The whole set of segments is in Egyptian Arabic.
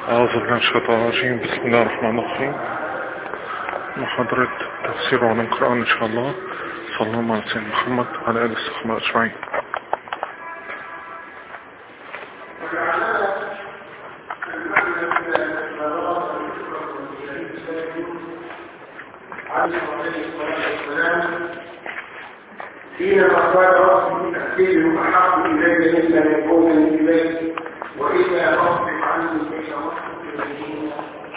أعوذ بالله من الشيطان الرجيم بسم الله الرحمن الرحيم محاضرة تفسير وعلم القرآن إن شاء الله صلى الله على سيدنا محمد وعلى آله الصحابة أجمعين حينما قال رب تأثير أحب إلي مما يكون إليه وإذا ربك عني كيف رحمة إليه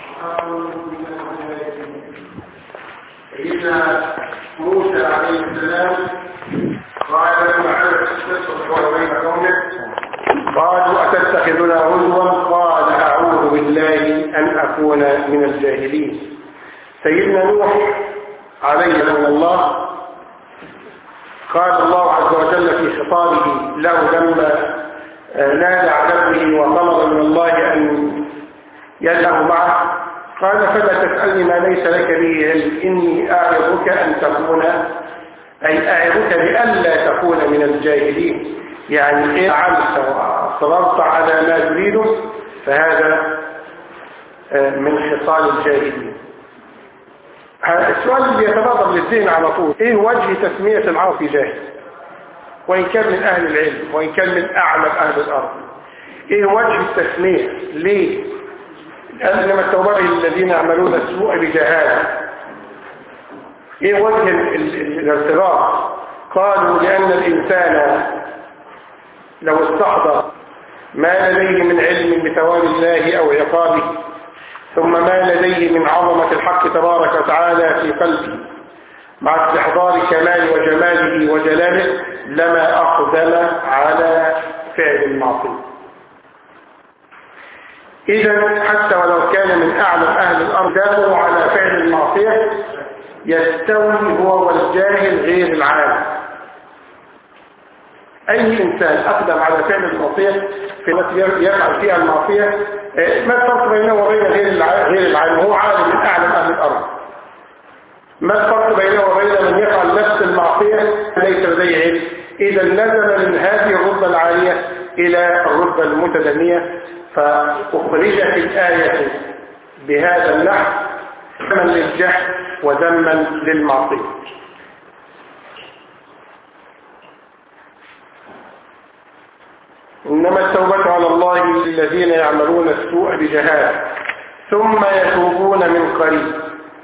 سيدنا موسى عليه السلام قال لما عرف القصة بين قومه قالوا أتتخذنا هزوا قال أعوذ بالله أن أكون من الجاهلين سيدنا نوح عليه من الله قال الله عز وجل في خطابه له لما نادى على ابنه وطلب من الله أن يدعه معه قال فلا تسألني ما ليس لك به علم إني أعظك أن تكون أي أعظك بألا تكون من الجاهلين يعني إن عمت وأصررت على ما تريده فهذا من خصال الجاهلين السؤال اللي يتبادر للذهن على طول ايه وجه تسمية العاصي جاهل وإن كان من أهل العلم وإن كان من أعلم أهل الأرض ايه وجه التسمية ليه إنما التوبة للذين يعملون السوء بجهالة ايه وجه الارتباط قالوا لأن الإنسان لو استحضر ما لديه من علم بثواب الله أو عقابه ثم ما لديه من عظمة الحق تبارك وتعالى في قلبه مع استحضار كمال وجماله وجلاله لما أقدم على فعل المعصية إذا حتى ولو كان من أعلم أهل الأرض داموا على فعل المعصية يستوي هو والجاهل غير العالم أي إنسان أقدم على فعل المعصية في التي يفعل فيها المعصية ما الفرق بينه وبين غير غير العالم هو عالم من أعلم أهل الأرض ما الفرق بينه وبين من يفعل نفس المعصية ليس لديه علم إذا نزل من هذه الرتبة العالية إلى الرتبة المتدنية فأخرجت الآية بهذا النحو ذما للجهل وذما للمعصية إنما التوبة على الله للذين يعملون السوء بجهالة ثم يتوبون من قريب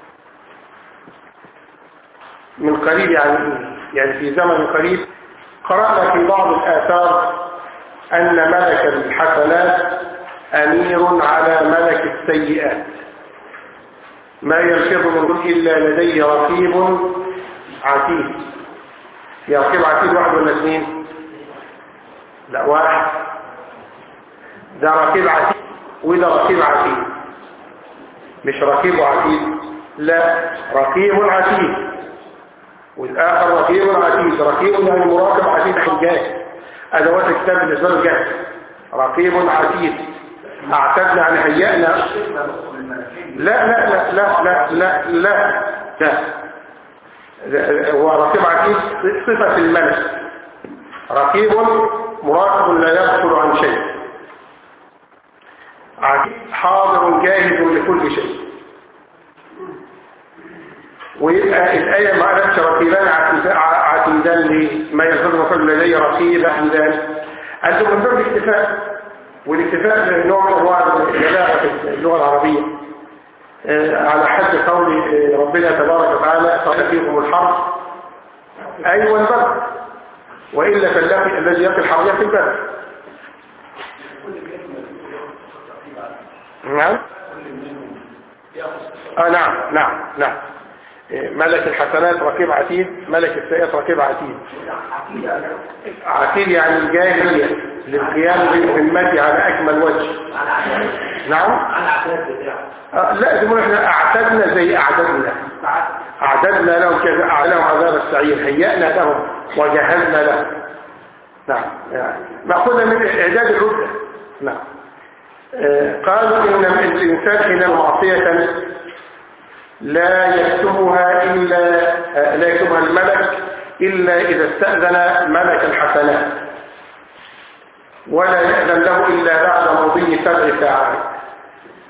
من قريب يعني يعني في زمن قريب قرأنا في بعض الآثار أن ملك الحسنات أمير على ملك السيئات ما يلفظ من إلا لديه رقيب عتيد يا رقيب عتيد واحد ولا اثنين لا واحد ده رقيب عتيد وده رقيب عتيد مش رقيب عتيد لا رقيب عتيد والآخر رقيب عتيد رقيب يعني مراقب عتيد حجاج أدوات الكتاب بالنسبة له جاهز رقيب عتيد أعتدنا عن هيئنا لا لا لا لا لا لا لا لا هو رقيب عتيد صفة الملك رقيب مراقب لا يغفل عن شيء حاضر جاهز لكل شيء ويبقى الآية ما قالتش رقيبان عتيدان لما يلزم كل لدي رقيب عتيدان قالوا من باب الاكتفاء والاكتفاء نوع من انواع البلاغه في اللغه العربيه على حد قول ربنا تبارك وتعالى صار فيكم الحرب ايوه البلد والا فالذي الذي يقي الحريه في البلد نعم اه نعم نعم نعم ملك الحسنات رقيب عتيد ملك السيئات رقيب عتيد عتيد يعني الجاهلية للقيام بمهمتي على أكمل وجه نعم آه لا دي احنا أعتدنا زي أعددنا أعددنا لهم كذا أعلم عذاب السعير هيأنا لهم وجهزنا لهم نعم يعني مأخوذة من إعداد الرتبة نعم آه قالوا إن الإنسان حين معصية لا يكتبها إلا لا يكتبها الملك إلا إذا استأذن ملك الحسنات ولا يأذن له إلا بعد مضي سبع ساعات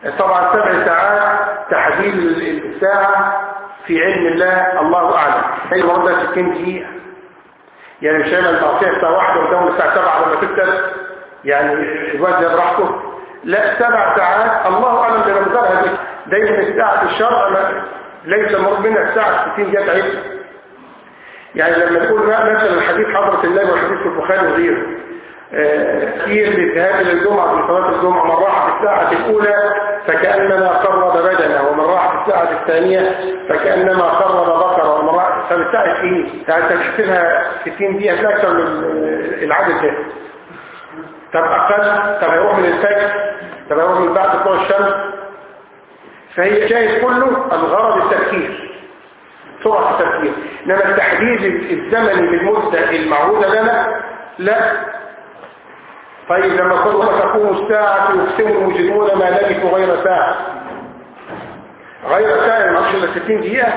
طبعا سبع ساعات تحديد الساعة في علم الله الله أعلم أي مرة 60 دقيقة يعني مش هيعمل المعصية الساعة واحدة وتمام الساعة 7 لما تكتب يعني الوقت ده براحته لا سبع ساعات الله أعلم بمقدارها دي دايما الساعة في الشرع ما- ليس مراد منها الساعة 60 دقيقة تعيش يعني لما تقول مثلا حديث حضرة النبي وحديث في البخاري وغيره آه، كثير للذهاب الى الجمعة في صلاة الجمعة من راح في الساعة الأولى فكأنما قرب بدنه ومن راح في الساعة الثانية فكأنما قرب بقرة ومن راح فبالساعة ايه؟ يعني انت تحسبها 60 دقيقة تلاقي أكثر من العدد ده طب أقل طب هيروح من الفجر طب هيروح من بعد طلوع الشمس فهي شاهد كله الغرض التفكير سرعة التفكير إنما التحديد الزمني بالمدة المعهودة لنا لا طيب لما كل ما تقوم الساعة يقسم المجرمون ما لبثوا غير ساعة غير ساعة ما أقصد 60 دقيقة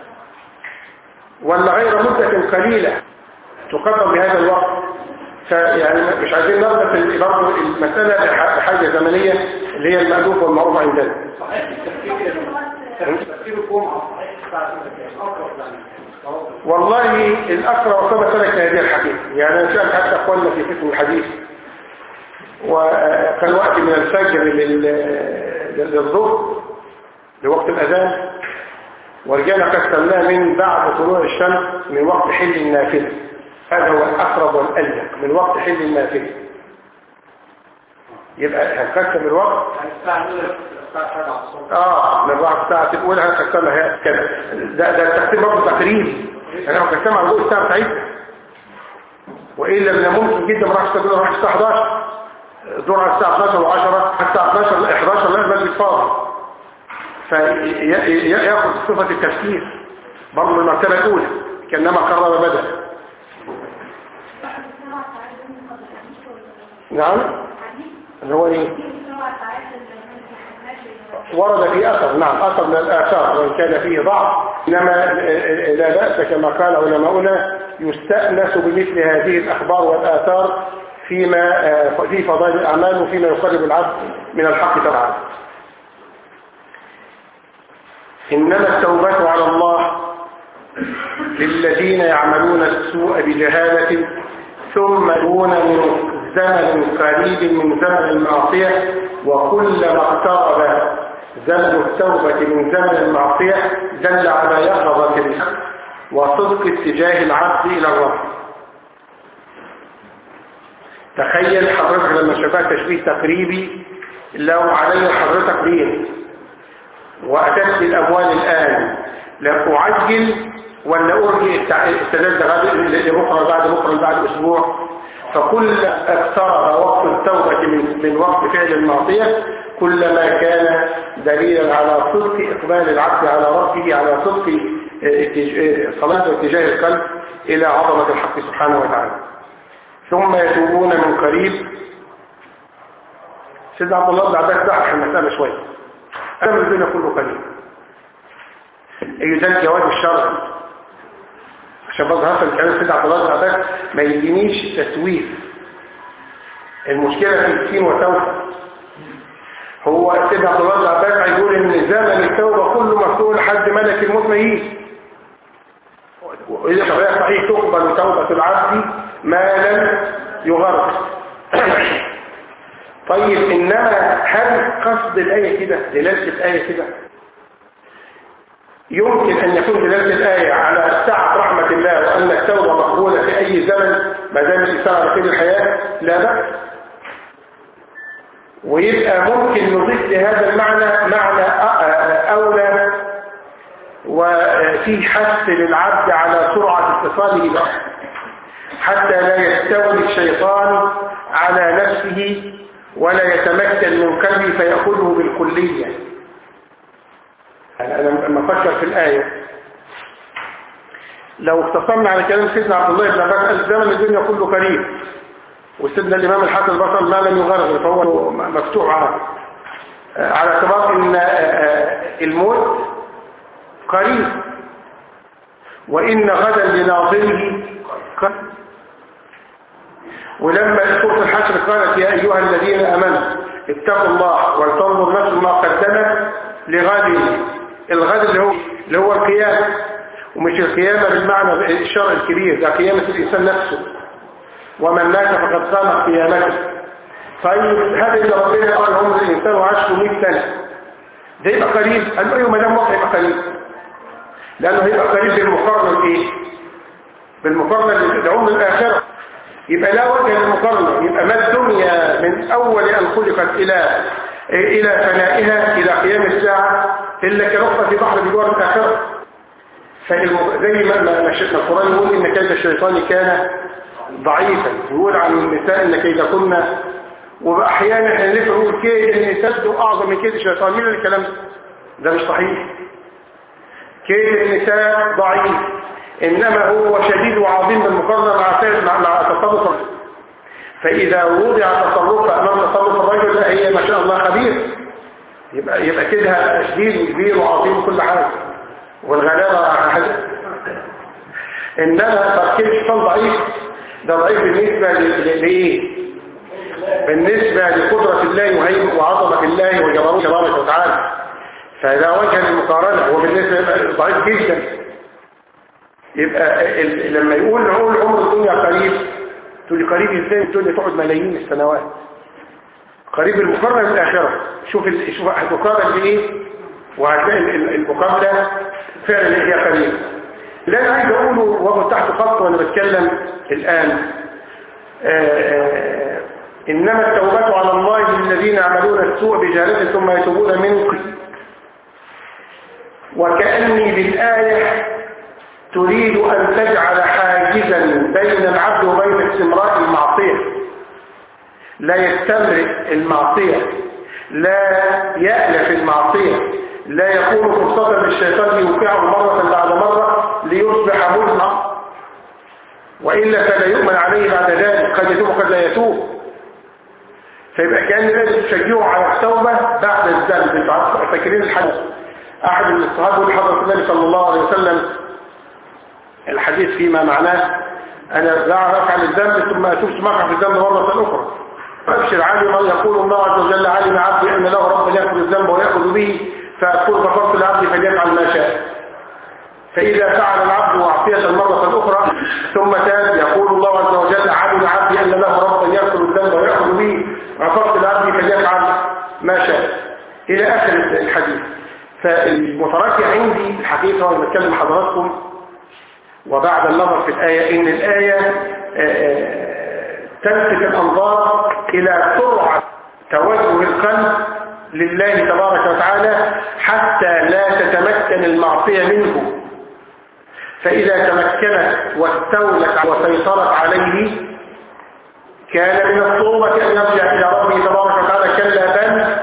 ولا غير مدة قليلة تقدم بهذا الوقت فيعني مش عايزين نربط برضه المسألة بحاجة زمنية اللي هي المألوف والمعروف عندنا صحيح التفكير تفكير الجمعة صحيح الساعة كام أقرب يعني والله الأقرأ وصل سلك هذه الحديث يعني أنا سألت حتى أخواننا في قسم الحديث وكان وقت من الفجر لل- للظهر لوقت الأذان ورجعنا قسمناه من بعد طلوع الشمس من وقت حل النافذة هذا هو الأقرب والأليق من وقت حل النافذة يبقى هنقسم الوقت يعني الساعة الأولى الساعة 7 الصبح اه من بعد الساعة الأولى هنقسمها كده ده ده التقسيم برضه تقريبي انا هقسمها على ضوء الساعة بتاعتنا وإلا من الممكن جدا ما راحش تقول راح الساعة 11 الدور على الساعة 12 و10 الساعة 12 لا 11 لا المسجد فاضي فياخد صفة التفكير برضه من المرتبة الأولى كأنما قرب بدأ نعم اللي هو ايه ورد في أثر نعم أثر من الآثار وإن كان فيه ضعف إنما لا بأس كما قال علماؤنا يستأنس بمثل هذه الأخبار والآثار فيما في فضائل الأعمال وفيما يقرب العبد من الحق تعالى إنما التوبة على الله للذين يعملون السوء بجهالة ثم دون من زمن قريب من زمن المعصية وكلما اقترب زمن التوبة من زمن المعصية دل على يقظة الحق وصدق اتجاه العبد إلى الرب تخيل حضرتك لما شفاء تشبيه تقريبي لو علي حضرتك دين وأتت الأموال الآن لا أعجل ولا أرجي السداد غد لبكرة بعد بكرة بعد أسبوع فكل اقترب وقت التوبة من, من وقت فعل المعصية كلما كان دليلا على صدق إقبال العبد على ربه على صدق صلاة واتجاه القلب إلى عظمة الحق سبحانه وتعالى ثم يتوبون من قريب سيدنا عبد الله بن عباس بحث المسألة شوية أنا من الدنيا كله قليل أي ده الجواب الشرعي عشان برضه هفهم الكلام سيدنا عبد الله بن عباس ما يدينيش تسويف المشكلة في السين وتوبة هو سيدنا عبد الله بن عباس هيقول ان زمن التوبة كله مفتوح لحد ملك الموت ما يجي وإذا شرعية صحيح تقبل توبة العبد ما لم يغرق طيب إنما هل قصد الآية كده دلالة الآية كده يمكن أن يكون دلالة الآية على سعة رحمة الله وأن التوبة مقبولة في أي زمن ما دام الإنسان على خير الحياة لا بأس ويبقى ممكن نضيف لهذا المعنى معنى أولى وفيه حث للعبد على سرعة اتصاله به حتى لا يستولي الشيطان على نفسه ولا يتمكن من قلبه فيأخذه بالكلية أنا لما أفكر في الآية لو اختصرنا على كلام سيدنا عبد الله بن عباس الزمن الدنيا كله قريب وسيدنا الإمام الحسن البصري ما لم يغرغر فهو مفتوح على على اعتبار ان الموت قريب وإن غدا لناظره قريب ولما سورة الحشر قالت يا أيها الذين أمنوا اتقوا الله ولتنظر نفس ما قدمت لغد الغد اللي هو اللي هو القيامة ومش القيامة بالمعنى الشرع الكبير ده قيامة الإنسان نفسه ومن مات فقد قامت قيامته طيب هذا اللي ربنا قال عمر الإنسان وعاش 100 سنة ده يبقى قريب قال له ما دام وقت يبقى قريب لأنه هيبقى قريب بالمقارنة بإيه؟ بالمقارنة لعمر الآخرة يبقى لا وجه للمقارنة يبقى ما الدنيا من أول أن خلقت إلى إلى فنائها إلى قيام الساعة إلا كنقطة في بحر بجوار الآخرة فالم- زي ما ما ما شفنا القرآن يقول إن كيد الشيطان كان ضعيفا يقول عن النساء إن كيدكن وأحيانا احنا نلف نقول كيد النساء أعظم من كيد الشيطان مين اللي الكلام ده؟ ده مش صحيح كيد النساء ضعيف إنما هو شديد وعظيم بالمقارنة مع فعل- مع مع تصرف الرجل. فإذا وضع تصرف أمام تصرف الرجل لا هي ما شاء الله خبير يبقى يبقى كده شديد وكبير وعظيم كل حاجة والغلابة حاجة إنما تركيب الشيطان ضعيف ده ضعيف بالنسبة ل- ل- لإيه؟ بالنسبة لقدرة الله وهيبة وعظمة الله وجبروت تبارك وتعالى فده وجه المقارنة هو بالنسبة يبقى ضعيف جدا يبقى ال- لما يقول نقول عمر الدنيا قريب تقول لي قريب ازاي الدنيا تقعد ملايين السنوات قريب المقارنة بالآخرة شوف ال... شوف هتقارن بإيه وهتلاقي ال- ال- المقابلة فعلا هي قريب اللي أنا عايز أقوله وهو تحت خط وأنا بتكلم الآن آه، آه، إنما التوبة على الله للذين يعملون السوء بجهالة ثم يتوبون من قريب وكأني بالآية تريد أن تجعل حاجزا بين العبد وبين استمرار المعصية لا يستمر المعصية لا يألف المعصية لا يكون فرصة للشيطان ليوقعه مرة بعد مرة ليصبح مزمع وإلا فلا يؤمن عليه بعد ذلك قد يتوب وقد لا يتوب فيبقى كان لازم تشجعه على التوبة بعد الذنب انتوا فاكرين الحديث أحد من الصحابة يقول حضرة النبي صلى الله عليه وسلم الحديث فيما معناه أنا لا أفعل الذنب ثم أتوب ثم أقع في الذنب مرة أخرى أبشر علم يقول الله عز وجل علم عبدي أن له رب يأخذ الذنب ويأخذ به فأقول غفرت لعبدي فليفعل ما شاء فإذا فعل العبد معصية مرة أخرى ثم تاب يقول الله عز وجل علم عبدي أن له رب يأخذ الذنب ويأخذ به غفرت لعبدي فليفعل ما شاء إلى آخر الحديث فالمترجع عندي الحقيقة وأنا بتكلم حضراتكم وبعد النظر في الآية إن الآية آه، آه، تلفت الأنظار إلى سرعة توجه القلب لله تبارك وتعالى حتى لا تتمكن المعصية منه فإذا تمكنت واستولت وسيطرت عليه كان من الصعوبة أن يرجع إلى ربه تبارك وتعالى كلا بل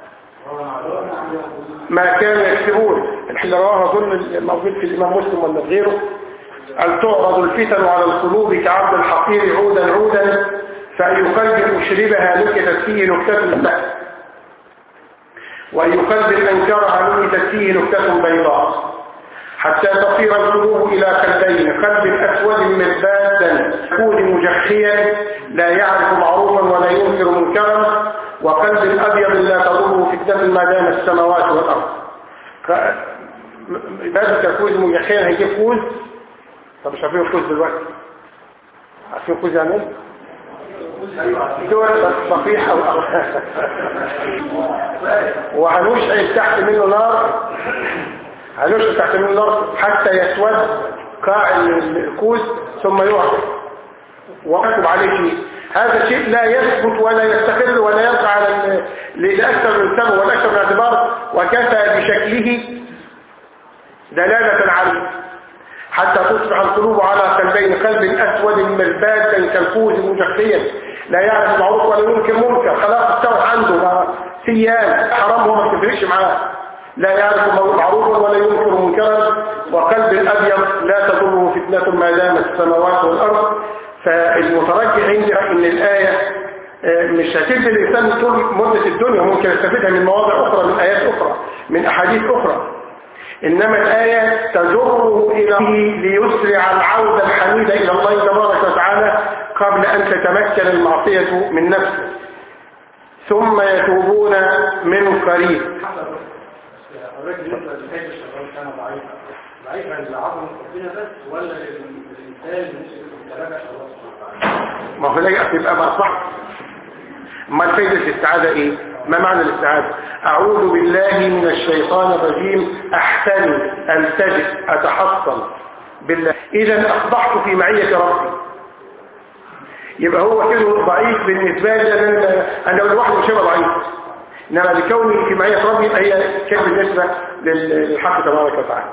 ما كانوا يكسبون الحين رواه أظن الموجود في الإمام مسلم ولا في غيره أن تعرض الفتن على القلوب كعرض الحقير عودا عودا فأي قلب أشربها نكتت فيه نكتة البأس وأي قلب أنكرها نكتت فيه نكتة بيضاء حتى تصير القلوب إلى قلبين قلب أسود مربادا كود مجخيا لا يعرف معروفا ولا ينكر منكرا وقلب أبيض لا تضره فتنة ما دام السماوات والأرض باب كود مجخيا هيجيب كود طب مش عارفين الكوز دلوقتي عارفين الكوز يعني ايه؟ دول صفيح او او وهنشعل تحت منه نار هنشعل تحت منه نار حتى يسود قاع الكوز ثم يعطي ويكتب عليه شيء هذا شيء لا يثبت ولا يستقر ولا يبقى على ال- لأكثر من سبب ولا أكثر من اعتبار وكفى بشكله دلالة عليه حتى تصبح القلوب على قلبين قلب أسود مربادا كالفوز مجخيا لا يعرف المعروف ولا ينكر منكر خلاص استوى عنده ما سيان حرام هو ما تفرقش معاه لا يعرف معروفا ولا ينكر منكرا وقلب الأبيض لا تضره فتنة ما دامت السماوات والأرض فالمترجح عندي ان الآية آه، مش هتدي الإنسان طول مدة الدنيا ممكن يستفيدها من مواضع أخرى من آيات أخرى من أحاديث أخرى إنما الآية تجره إلى ليسرع العودة الحميدة إلى الله تبارك وتعالى قبل أن تتمكن المعصية من نفسه ثم يتوبون من قريب حضرتك بالنسبه للحج الشغال كان ضعيفه ضعيفه لعظم ربنا بس ولا للانسان بالنسبه للثلاثه الله سبحانه وتعالى ما هو لا يبقى ما صح ما فايدة الاستعاذة ايه ما معنى الاستعاذة اعوذ بالله من الشيطان الرجيم احتمي التجئ اتحصن بالله اذا اصبحت في معية ربي يبقى هو كده ضعيف بالنسبة لي لان انا انا لوحدي مش هبقى ضعيف انما لكوني في معية ربي يبقى هي كده بالنسبة لل- للحق تبارك وتعالى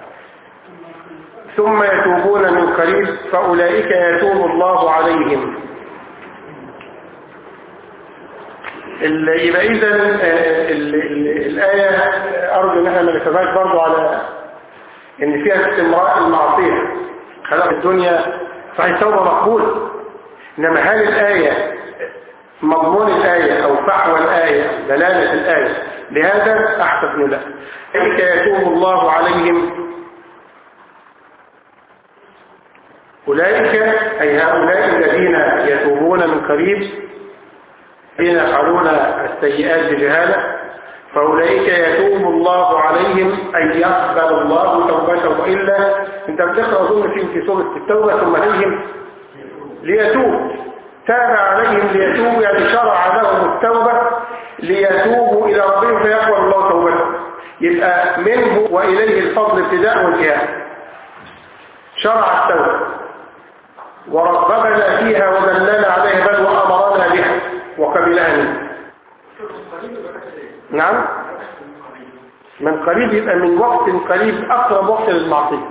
ثم يتوبون من قريب فأولئك يتوب الله عليهم ال- يبقى إذا الآية أرجو إن احنا ما نتفاش برضو على إن فيها استمراء المعصية خلاص الدنيا صحيح توبة مقبول إنما هل الآية مضمون الآية أو فحوى الآية دلالة الآية لهذا أحسب لا أولئك يتوب الله عليهم أولئك أي هؤلاء الذين يتوبون من قريب الذين يفعلون السيئات بجهالة فأولئك يتوب الله عليهم أي يقبل الله توبتهم وإلا أنت بتقرأ أظن في في سورة التوبة ثم عليهم ليتوب تاب عليهم ليتوبوا يعني شرع لهم التوبة ليتوبوا إلى ربهم فيقبل الله توبتهم يبقى منه وإليه الفضل ابتداء وانتهاء شرع التوبة ورغبنا فيها ودلنا عليها بل وأمرنا بها وقبلها منه نعم من قريب يبقى من وقت قريب أقرب وقت للمعصية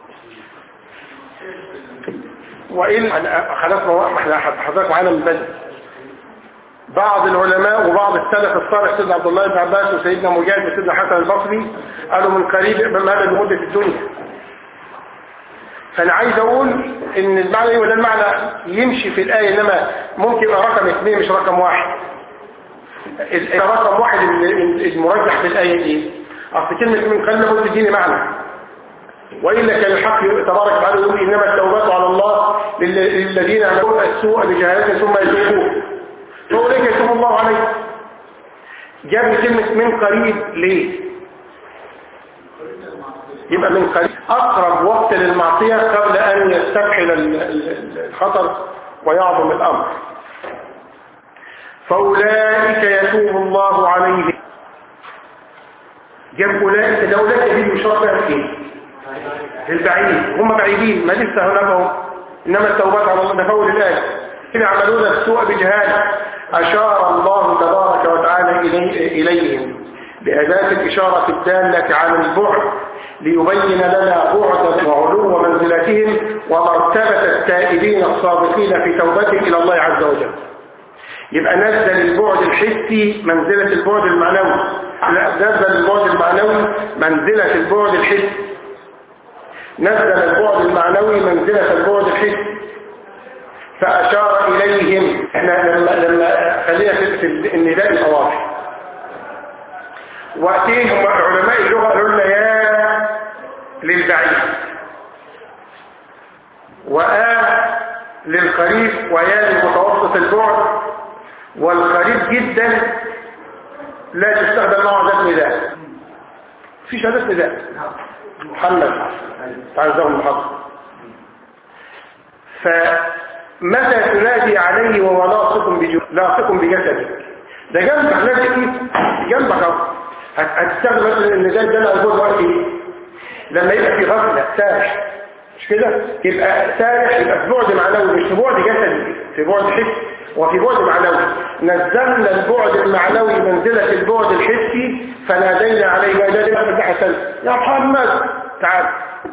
وإن خلاص ما احنا حضرتك معانا من بدري بعض العلماء وبعض السلف الصالح سيدنا عبد الله بن عباس وسيدنا مجاهد وسيدنا حسن البصري قالوا من قريب هذا بمدة الدنيا فانا عايز اقول ان المعنى وده المعنى يمشي في الآية انما ممكن يبقى رقم اثنين مش رقم واحد ال- رقم واحد ال- المرجح في الآية ايه اصل كلمة من قلب قلت تديني معنى وإلا كان الحق تبارك وتعالى يقول إنما التوبات على الله لل- للذين عملوا السوء بجهالة ثم يتوبون فأولئك يتوب الله عليهم جاب لي كلمة من قريب ليه يبقى من قريب أقرب وقت للمعصية قبل أن يستفحل ال- ال- الخطر ويعظم الأمر فأولئك يتوب الله عليهم جاب أولئك ده أولئك دي مشرف بها ايه للبعيد هم بعيدين ما لسه هناك هم إنما التوبات على الله ده فول الآية إن يعملون السوء بجهالة أشار الله تبارك وتعالى إلي إليهم بأداة الإشارة الدالة على البعد ليبين لنا بعد وعلو منزلتهم ومرتبة التائبين الصادقين في توبتهم إلى الله عز وجل يبقى نزل البعد الحسي منزلة البعد المعنوي لا نزل البعد المعنوي منزلة البعد الحسي نزل البعد المعنوي منزلة البعد الحسي فأشار إليهم احنا لما, لما خلينا في, في النداء الأواضح وقتهم علماء اللغة قالوا لنا يا للبعيد وآ للقريب ويا لمتوسط البعد والقريب جدا لا تستخدم معه ذات نداء في شهادات نداء محمد تعزهم المحضر فمتى تنادي عليه وهو لاصق بجو... لاصق بجسدك ده جنبك لازم جنبك اهو هت- هتستخدم مثلا النداء ده انا اقول وقتي لما يبقى في غفله سارح مش كده يبقى سارح يبقى في بعد معنوي مش في بعد جسدي في بعد حسي وفي بعد معنوي نزلنا البعد المعنوي منزلة البعد الحسي فنادينا عليه وإذا حسن يا محمد تعال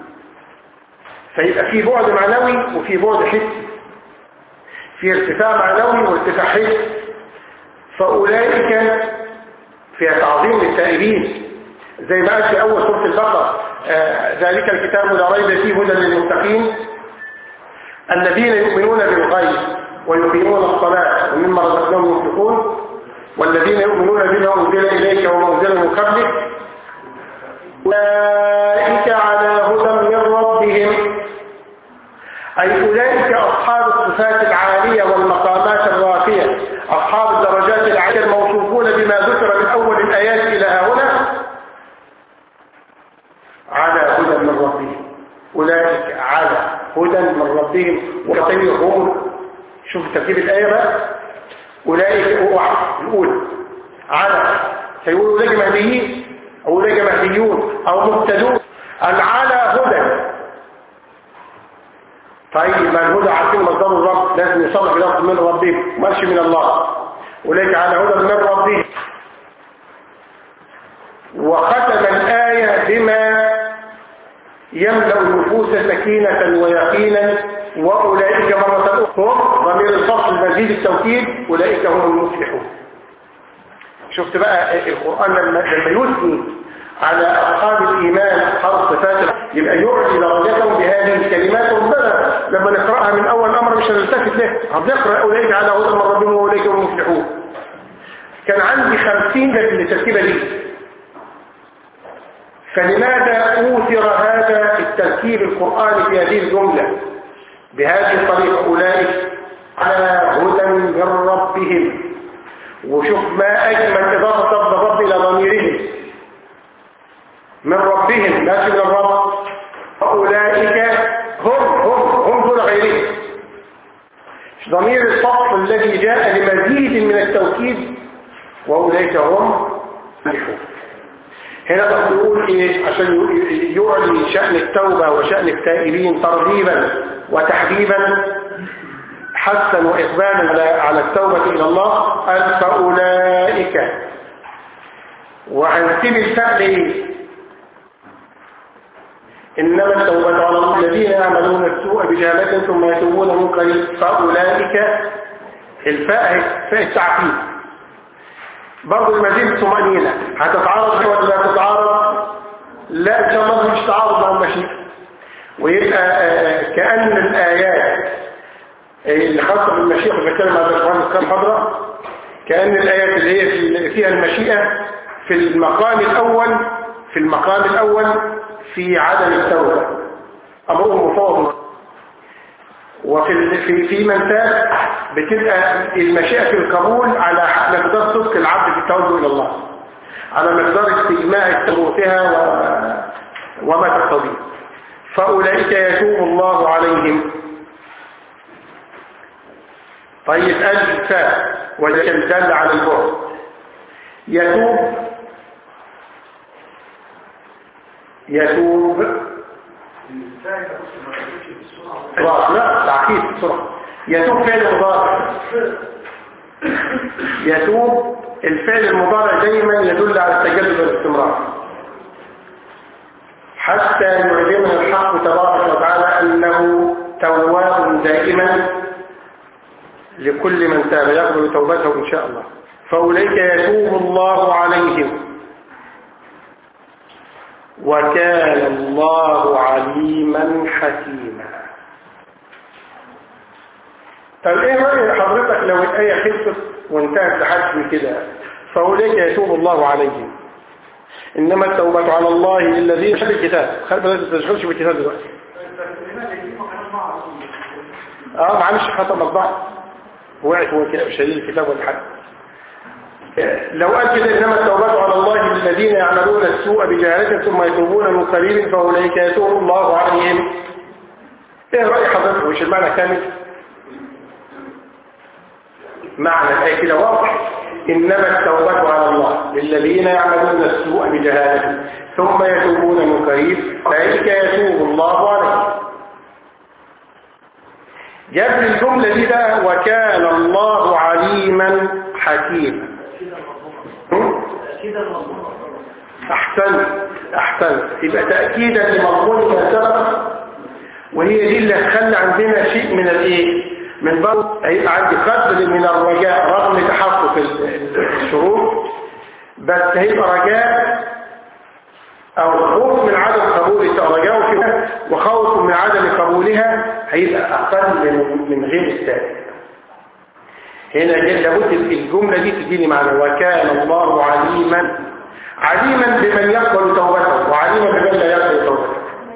فيبقى في بعد معنوي وفي بعد حسي في ارتفاع معنوي وارتفاع حسي فأولئك في تعظيم للتائبين زي ما قال في أول سورة البقرة آه ذلك الكتاب لا ريب فيه هدى للمتقين الذين يؤمنون بالغيب ويقيمون الصلاة ومما رزقناهم ينفقون والذين يؤمنون بما أنزل إليك وما أنزل من قبلك أولئك على هدى من ربهم أي أولئك أصحاب الصفات العالية والمقامات الراقية أصحاب الدرجات العالية الموصولة ربهم وكطيرهم شوف ترتيب الآية بقى أولئك واحد الأولى على فيقول أولئك مهديين أو أولئك مهديون أو مهتدون أن على هدى طيب ما الهدى عارفين مصدر الرب لازم يصلح بلفظ من ربهم ماشي من الله أولئك على هدى من ربهم وختم الآية بما يملأ النفوس سكينة ويقينا وأولئك مرة أخرى ضمير الفصل مزيد التوكيد أولئك هم المفلحون شفت بقى القرآن لما لما يثني على أصحاب الإيمان أصحاب الصفات يبقى يعلي درجتهم بهذه الكلمات ربنا لما نقرأها من أول أمر مش هنلتفت له هنقرأ أولئك على هدى من ربهم وأولئك هم المفلحون كان عندي خمسين ده في الترتيبة دي فلماذا أوثر هذا الترتيب القرآني في هذه الجملة بهذه الطريقة أولئك على هدى من ربهم وشوف ما أجمل إضافة رب الرب إلى ضميرهم من ربهم لا من الرب أولئك هم هم هم دون غيرهم ضمير الفصل الذي جاء لمزيد من التوكيد وأولئك هم ملحون هنا تقول ايه عشان يعلي شأن التوبة وشأن التائبين ترغيبا وتحبيبا حثا وإقبالا على التوبة إلى الله قال فأولئك وهنسيب الفعل إنما التوبة على الله الذين يعملون السوء بجهالة ثم يتوبون من قريب فأولئك الفاء فاء التعقيد برضه المزيد الطمأنينة هتتعارض ولا لا تتعارض لا إن شاء الله مش تعارض مع المشيئة ويبقى كأن الآيات اللي خاصة بالمشيئة بتكلم عن الإخوان كام حضرة كأن الآيات اللي هي فيها المشيئة في المقام الأول في المقام الأول في عدم التوبة أمرهم مفاوض وفي في في من تاب بتبقى المشيئة في القبول على مقدار صدق العبد في التوجه إلى الله على مقدار استجماع ثبوتها و... وما تقتضيه فأولئك يتوب الله عليهم طيب الفاء وذلك الدل على البعد يتوب يتوب لا تعقيد بسرعة يتوب فعل مضارع يتوب الفعل المضارع دايما يدل على التجدد والاستمرار حتى يعلمنا الحق تبارك وتعالى أنه تواب دائما لكل من تاب يقبل توبته إن شاء الله فأولئك يتوب الله عليهم وكان الله عليما حكيما طب ايه رأي حضرتك لو الآية خلصت وانتهت لحد كده فأولئك يتوب الله عليهم إنما التوبة على الله للذين شد الكتاب خلي بالك ما تشغلش بالكتاب دلوقتي اه معلش خطأ مطبعي وقعت هو كده شايل الكتاب ولا حاجه لو قال كده انما التوبه على الله للذين يعملون السوء بجهاله ثم يتوبون من قريب فاولئك يتوب الله عليهم ايه راي حضرتك مش المعنى كامل معنى الايه كده واضح انما التوبه على الله للذين يعملون السوء بجهاله ثم يتوبون من قريب فاولئك يتوب الله عليهم جاب لي الجملة دي بقى وكان الله عليما حكيما احسن احسن يبقى تأكيدا لمضمون ما سبق وهي دي اللي هتخلي عندنا شيء من الايه من بعض هيبقى عندي قدر من الرجاء رغم تحقق الشروط بس هيبقى رجاء او خوف من عدم قبول رجاء فيها وخوف من عدم قبولها هيبقى اقل من من غير الثاني هنا لابد الجمله دي تديني معنى وكان الله عليما عليما بمن يقبل توبته وعليما بمن لا يقبل توبته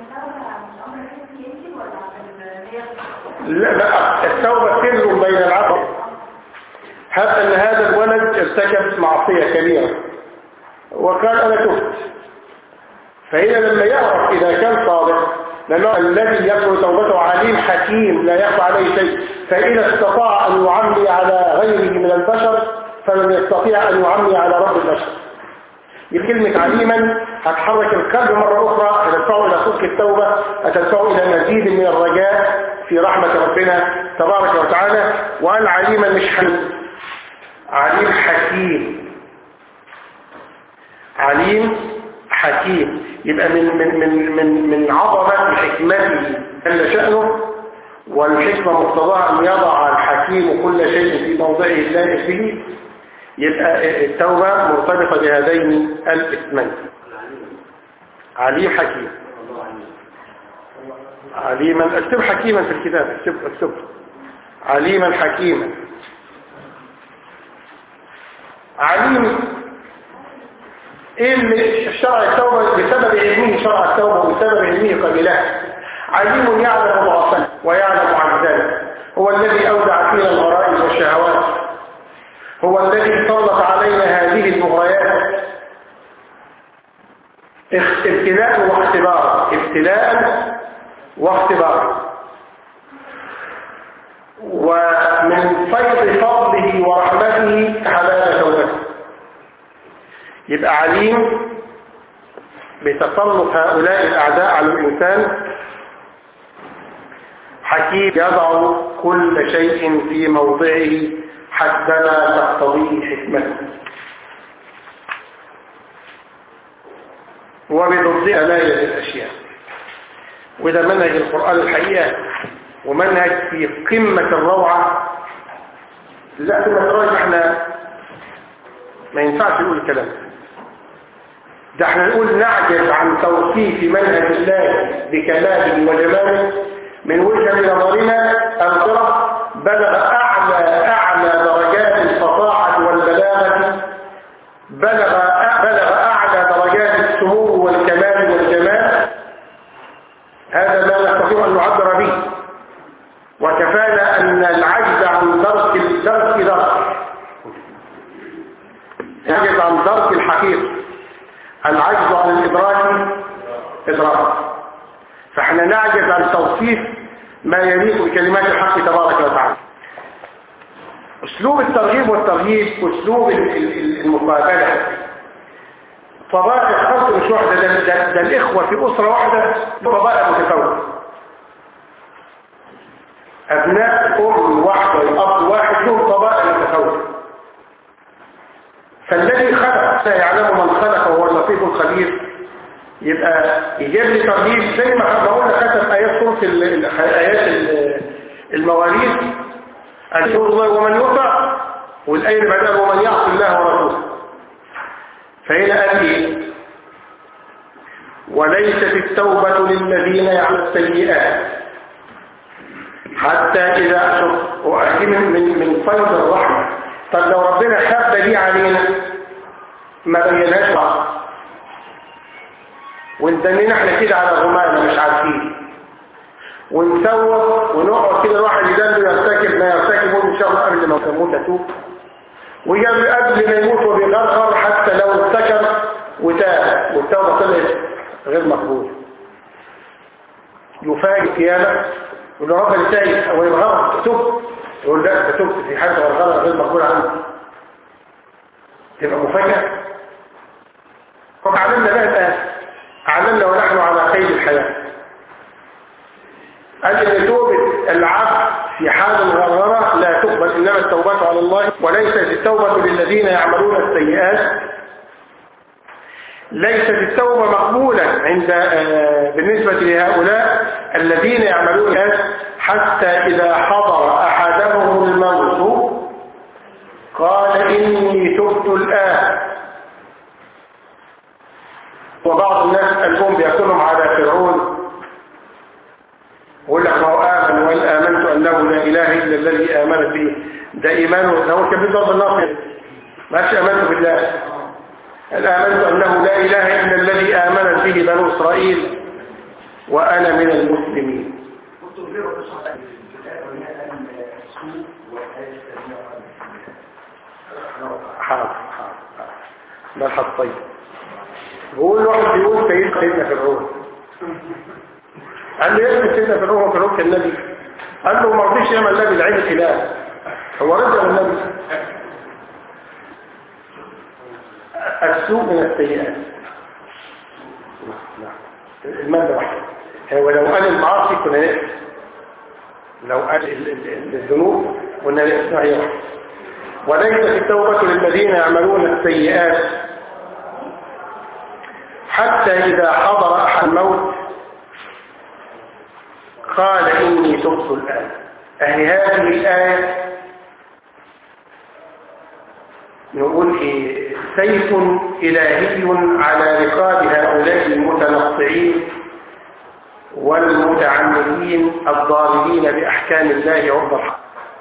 لا لا التوبه سر بين العبد هب ان هذا الولد ارتكب معصيه كبيره وقال انا تبت فهنا لما يعرف إذا كان صادق لأنه الذي يقبل توبته عليم حكيم لا يخفى عليه شيء فإذا استطاع أن يعمي على غيره من البشر فلن يستطيع أن يعمي على رب البشر بكلمة عليما هتحرك القلب مرة أخرى هتدفعه إلى صدق التوبة هتدفعه إلى مزيد من الرجاء في رحمة ربنا تبارك وتعالى وقال عليما مش حليم عليم حكيم عليم حكيم يبقى من من من من من عظمة حكمته جل شأنه والحكمة مقتضاها أن يضع الحكيم كل شيء في موضعه اللائق به يبقى التوبة مرتبطة بهذين الاسمين عليم حكيم عليما اكتب حكيما في الكتاب اكتب اكتب عليما حكيما عليم ايه اللي شرع التوبة بسبب علمه شرع التوبة وبسبب علمه قبلها عليم يعلم ضعفنا ويعلم عجزنا هو الذي أودع فينا الغرائز والشهوات هو الذي سلط علينا هذه المغريات ابتلاء واختبار ابتلاء واختبار ومن فيض فضله ورحمته حلال توبته يبقى عليم بتسلط هؤلاء الأعداء على الإنسان حكيم يضع كل شيء في موضعه حسبما تقتضيه حكمته وبضدها لا يجد الأشياء وده منهج القرآن الحقيقة ومنهج في قمة الروعة لا قمة الروعة احنا ما ينفعش نقول الكلام ده احنا نقول نعجز عن توصيف منهج الله بكماله وجماله من وجهة نظرنا القرى بلغ أعلى أعلى درجات الفصاحة والبلاغة بلغ بلغ أعلى درجات السمو والكمال والجمال هذا ما نستطيع أن نعبر به وكفانا أن العجز عن درك الدرك درك يعجز عن درك الحقيقة العجز عن الإدراك إدراك فاحنا نعجز عن توصيف ما يليق بكلمات الحق تبارك وتعالى اسلوب الترغيب والترهيب اسلوب المقابلة طبائع الخلق مش واحدة ده, ده, ده الإخوة في أسرة واحدة طبائع متفاوتة أبناء أم واحدة وأب واحد لهم طبائع متفاوتة فالذي خلق سيعلم من خلق وهو اللطيف الخبير يبقى يجيب لي ترهيب زي ما قلنا ختم آيات سورة آيات المواريث أن الله ومن يطع والآية اللي بعدها ومن يعصي الله ورسوله فهنا قال ايه وليست التوبة للذين يعملون السيئات حتى إذا وأحكي من من من فيض الرحمة طب لو ربنا خبى دي علينا ما بيناش بعض وندنينا احنا كده على غمانة مش عارفين ونسوق ونقعد كده الواحد يدل يرتكب ما يرتكب ان شاء الله قبل ما تموت اتوب ويجي قبل ما يموت وبيغرغر حتى لو ارتكب وتاب والتوبه طلعت غير مقبول يفاجئ القيامه يقول له رب انا تايب او يبغى تب يقول لا تبت في حاجه غرغره غير مقبول عندي تبقى مفاجاه فعلمنا بقى الان علمنا ونحن على قيد الحياه قال ان توبه العبد في حال الغرغره لا تقبل انما التوبه على الله وليست التوبه للذين يعملون السيئات ليست التوبة مقبولة عند بالنسبة لهؤلاء الذين يعملون حتى إذا حضر أحدهم الموت قال إني تبت الآن وبعض الناس الأم بيأكلهم على فرعون يقول لك ما هو آمن وإن آمنت أنه لا إله إلا الذي آمنت به ده إيمانه هو كان بيضرب الناصر ماش آمنت بالله هل آمنت أنه لا إله إلا الذي آمنت به بنو إسرائيل وأنا من المسلمين حاضر حاضر ملحظ طيب بقول واحد بيقول سيد سيدنا فرعون قال له يسكت سيدنا فرعون في ركن النبي قال له ما رضيش يعمل النبي العين اله هو رجع النبي السوء من السيئات المادة واحدة هو لو قال المعاصي كنا نقف لو قال ال- ال- ال- الذنوب كنا نقف هي واحدة وليست التوبة للذين يعملون السيئات حتى إذا حضر أحد الموت قال إني تبت الآن أهي هذه الآية نقول إيه سيف إلهي على رقاب هؤلاء المتنطعين والمتعمدين الضاربين بأحكام الله عرض الحق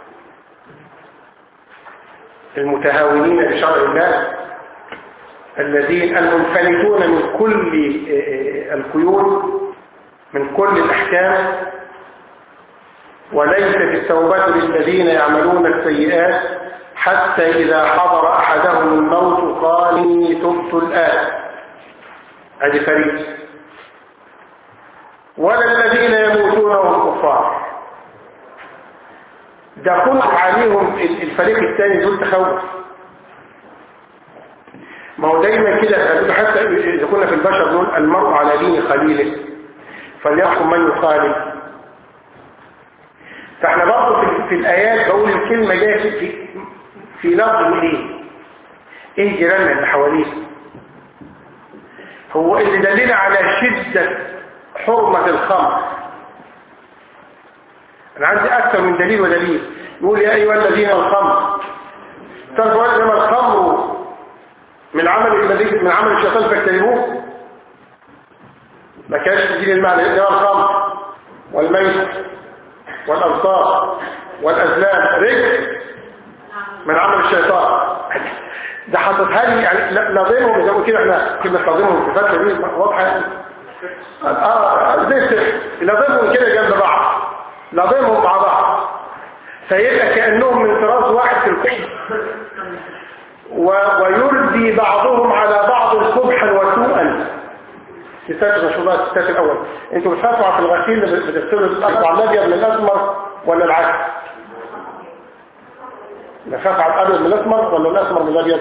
المتهاونين بشرع الله الذين المنفلتون من كل آه، القيود من كل الأحكام وليست التوبة للذين يعملون السيئات حتى إذا حضر أحدهم الموت قال إني تبت الآن هذه فريق ولا الذين يموتون وهم كفار ده كل عليهم الفريق الثاني دول تخوف ما هو دايما كده حتى إذا كنا في البشر نقول المرء على دين خليله فليحكم من يخالف فاحنا برضه في, في الآيات بقول الكلمة جاية في, في, في لفظ ايه ايه جيراننا اللي حواليه هو اللي دلنا على شدة حرمة الخمر انا عندي اكثر من دليل ودليل يقول يا ايها الذين الخمر تعرفوا انما الخمر من عمل الملك من عمل الشيطان فاجتنبوه ما كانش تجيب المعنى انما الخمر والميت والأبصار والأزلام رجل من عمل الشيطان ده حطتها لي يعني نظمهم زي ما كده احنا كنا نظمهم في فترة دي واضحة يعني اه زي السحر نظمهم كده جنب بعض نظمهم مع بعض فيبقى كأنهم من طراز واحد في الكون و... ويردي بعضهم على بعض قبحا وسوءا ستات المشروبات الستات الأول انتوا بتخافوا على الغسيل اللي بتغسلوا الأرض على الأبيض من الأسمر ولا العكس بنخاف على الأبيض من الأسمر ولا الأسمر من الأبيض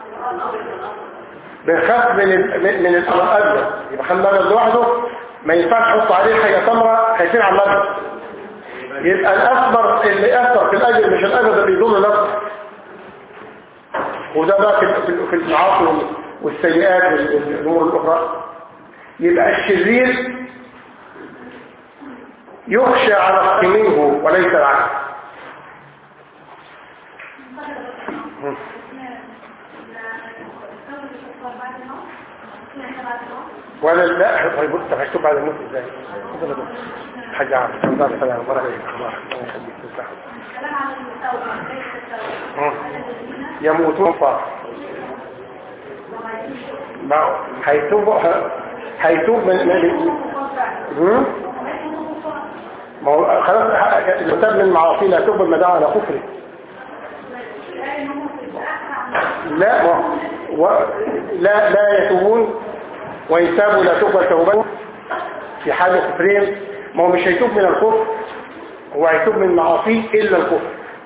بنخاف من ال... من من الأبيض يبقى خلي الأبيض لوحده ما ينفعش تحط عليه حاجة تمرة خايفين على الأبيض يبقى الأسمر اللي أثر في الأبيض مش الأبيض اللي يضر الأسمر وده بقى في في المعاصي والسيئات والأمور الأخرى يبقى الشرير يخشى على الحق منه وليس العكس ولا لا هيبص هيكتب بعد الموت ازاي حاجة عام الحمد لله سلام مرة الله يخليك تستحق يموتون فار ما هيتوب هيتوب من من ما هو خلاص لو تاب من معاصي لا توب ما دعا على كفره لا ما و... لا لا يتوبون وإن تابوا لا تقبل توبتهم في حال كفرهم ما هو مش هيتوب من الكفر هو هيتوب من معاصيه إلا الكفر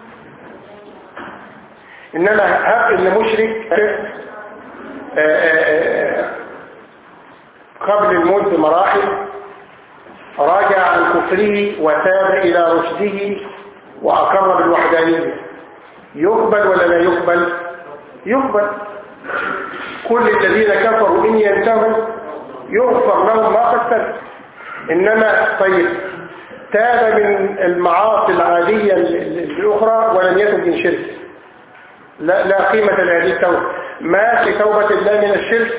إنما هب إن مشرك آآ آآ قبل الموت بمراحل راجع عن كفره وتاب إلى رشده وأقر بالوحدانية يقبل ولا لا يقبل يقبل كل الذين كفروا إن ينتهوا يغفر لهم ما قد سلف إنما طيب تاب من المعاصي العادية الأخرى ولم يتب من شرك لا, لا قيمة لهذه التوبة ما في توبة الله من الشرك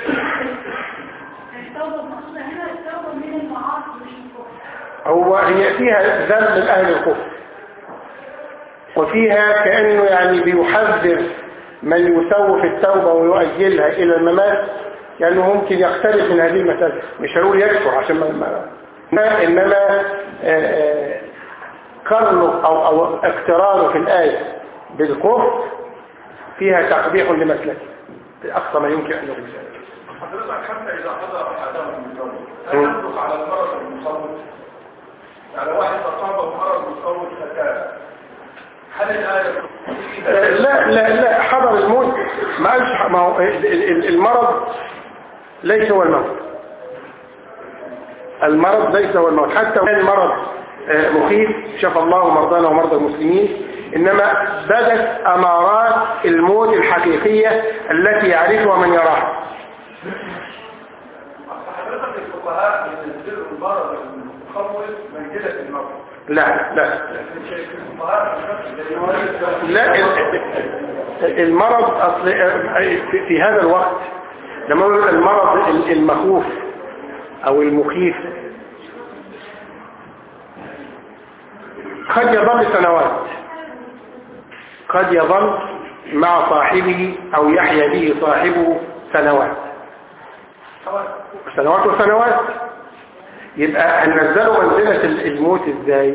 هو هي فيها ذنب من أهل الكفر وفيها كأنه يعني بيحذر من يسوف التوبة ويؤجلها إلى الممات لأنه ممكن يختلف من هذه المسألة مش هنقول يكفر عشان ما إنما قرنه أو, أو اقترانه في الآية بالكفر فيها تقبيح لمسلكه بأقصى ما يمكن أن يقول حضرتك حتى إذا حضر أحدهم من النوم هل ينطق على المرض المصاب يعني واحد أصابه مرض مصور فتاة هل الآية آه، لا لا لا حضر الموت ما قالش ما هو ال- ال- المرض ليس هو الموت المرض ليس هو الموت حتى وكان المرض آه، مخيف شفى الله مرضانا ومرضى المسلمين إنما بدت أمارات الموت الحقيقية التي يعرفها من يراها حضرتك الفقهاء بينزلوا المرض المخوف منزلة الموت لا لا لكن شايف الفقهاء لا ال- المرض أصل في- في هذا الوقت لما نقول المرض المخوف أو المخيف قد يظل سنوات قد يظل مع صاحبه أو يحيا به صاحبه سنوات سنوات وسنوات يبقى هننزله منزلة الموت ازاي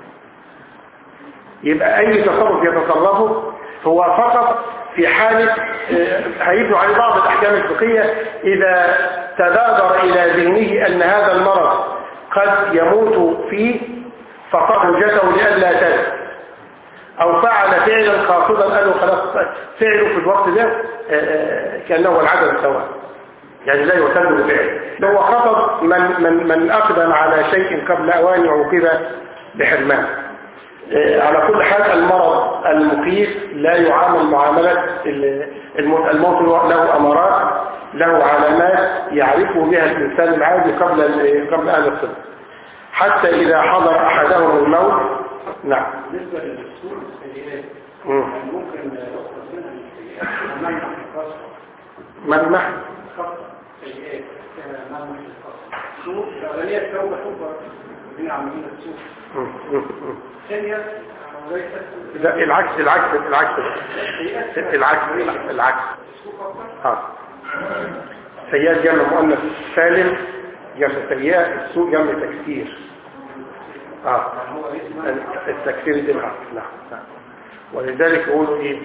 يبقى اي تصرف يتصرفه هو فقط في حالة آه، هيبنوا عليه بعض الاحكام الفقهية اذا تبادر الى ذهنه ان هذا المرض قد يموت فيه فقد جته لئلا تلف او فعل فعلا قاصدا قالوا خلاص فعله في الوقت ده آه، آه، كانه العدم سواء يعني لا يعتد بفعله هو خطب من من من اقدم على شيء قبل اوان عوقب بحرمان آه، على كل حال المرض المخيف لا يعامل معاملة ال- الموت الموت له أمارات له علامات يعرف بها الإنسان العادي قبل ال- قبل أهل الطب حتى إذا حضر أحدهم الموت نعم بالنسبة للسوء السيئات مم. يعني ممكن يخلص منها السيئات ومنع الخاصة ملمح خاصة سيئات منع الخاصة سوء الأولانية التوبة توبة بين عاملين السوء مم. مم. مم. الثانية ليست لا العكس العكس العكس العكس العكس السوء فقط اه سيئات جمع مؤنث سالم جمع سيئات السوء جمع تكسير اه يعني هو اسمه التكسير دي العكس نعم نعم ولذلك يقولوا ايه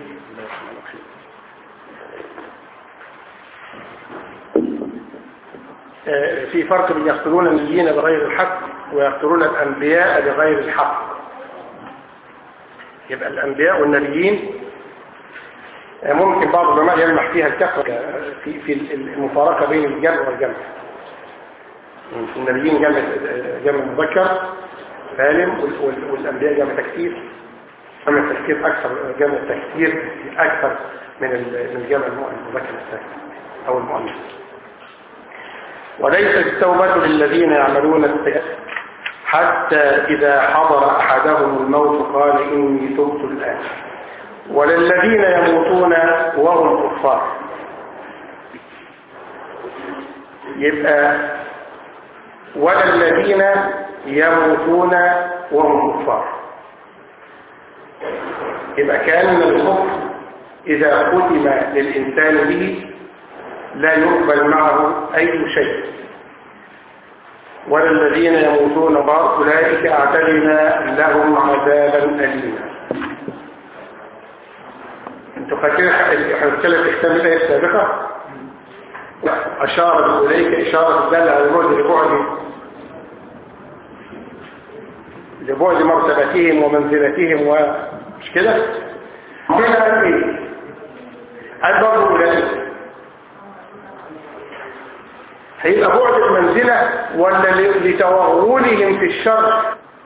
آه، في فرق بين يقتلون النبيين بغير الحق ويقتلون الأنبياء بغير الحق يبقى الأنبياء والنبيين آه، ممكن بعض العلماء يلمح فيها الكفر آه، في في المفارقة بين الجمع والجمع النبيين جمع جمع مذكر سالم وال- وال- والأنبياء جمع تكثير جمع التكثير أكثر جمع التكثير أكثر من ال- من جمع المذكر السالم أو المؤنث وليست التوبة للذين يعملون السيئات حتى إذا حضر أحدهم الموت قال إني تبت الآن وللذين يموتون وهم كفار يبقى وللذين يموتون وهم كفار يبقى كأن الكفر إذا ختم للإنسان به لا يقبل معه أي شيء وللذين يموتون بعض أولئك أعتدنا لهم عذابا أليما انتوا فاكرين احنا بنتكلم في ختام الآية السابقة أشار إليك إشارة الدالة على البعد لبعد لبعد مرتبتهم ومنزلتهم ومش كده؟ هنا قال إيه؟ قال برضه أولئك هيبقى بعد المنزلة ولا لتوغلهم في الشر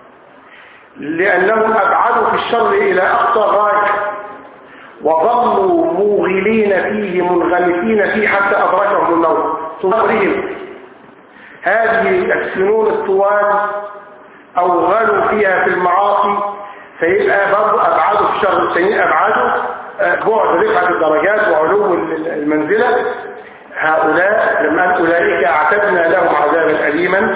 لأنهم أبعدوا في الشر إلى أقصى غاية وظلوا موغلين فيه منغمسين فيه حتى أدركهم الموت صورهم هذه السنون الطوال أوغلوا فيها في المعاصي فيبقى برضه أبعدوا في الشر السنين أبعدوا آه، بعد رفعة الدرجات وعلو المنزلة هؤلاء لما قال أولئك أعتدنا لهم عذابا أليما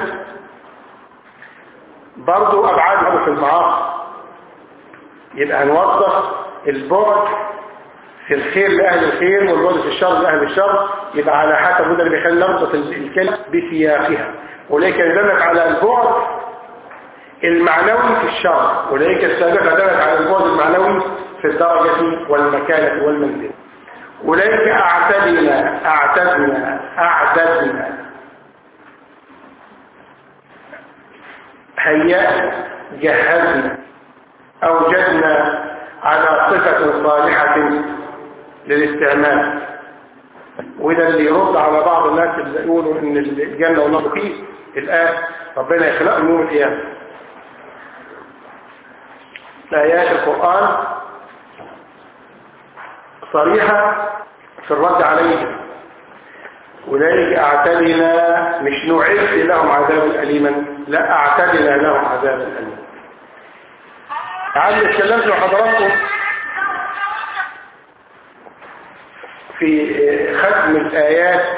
برضو أبعادهم في المعاصي يبقى هنوظف البعد في الخير لأهل الخير والبعد في الشر لأهل الشر يبقى على حسب وده اللي بيخلي نربط الكلمة بسياقها أولئك دلت على البعد المعنوي في الشر أولئك السابقة دلت على البعد المعنوي في الدرجة والمكانة والمنزل أولئك أعتدنا أعتدنا أعتدنا هيأنا جهزنا أوجدنا على صفة صالحة للاستعمال وده اللي يرد على بعض الناس اللي يقولوا ان الجنة والنار فيه الآن ربنا يخلقهم يوم القيامة آيات القرآن صريحة في الرد عليهم أولئك أعتدنا مش نعد لهم عذابا أليما لا أعتدنا لهم عذابا أليما تعالوا اتكلمت مع حضراتكم في ختم الآيات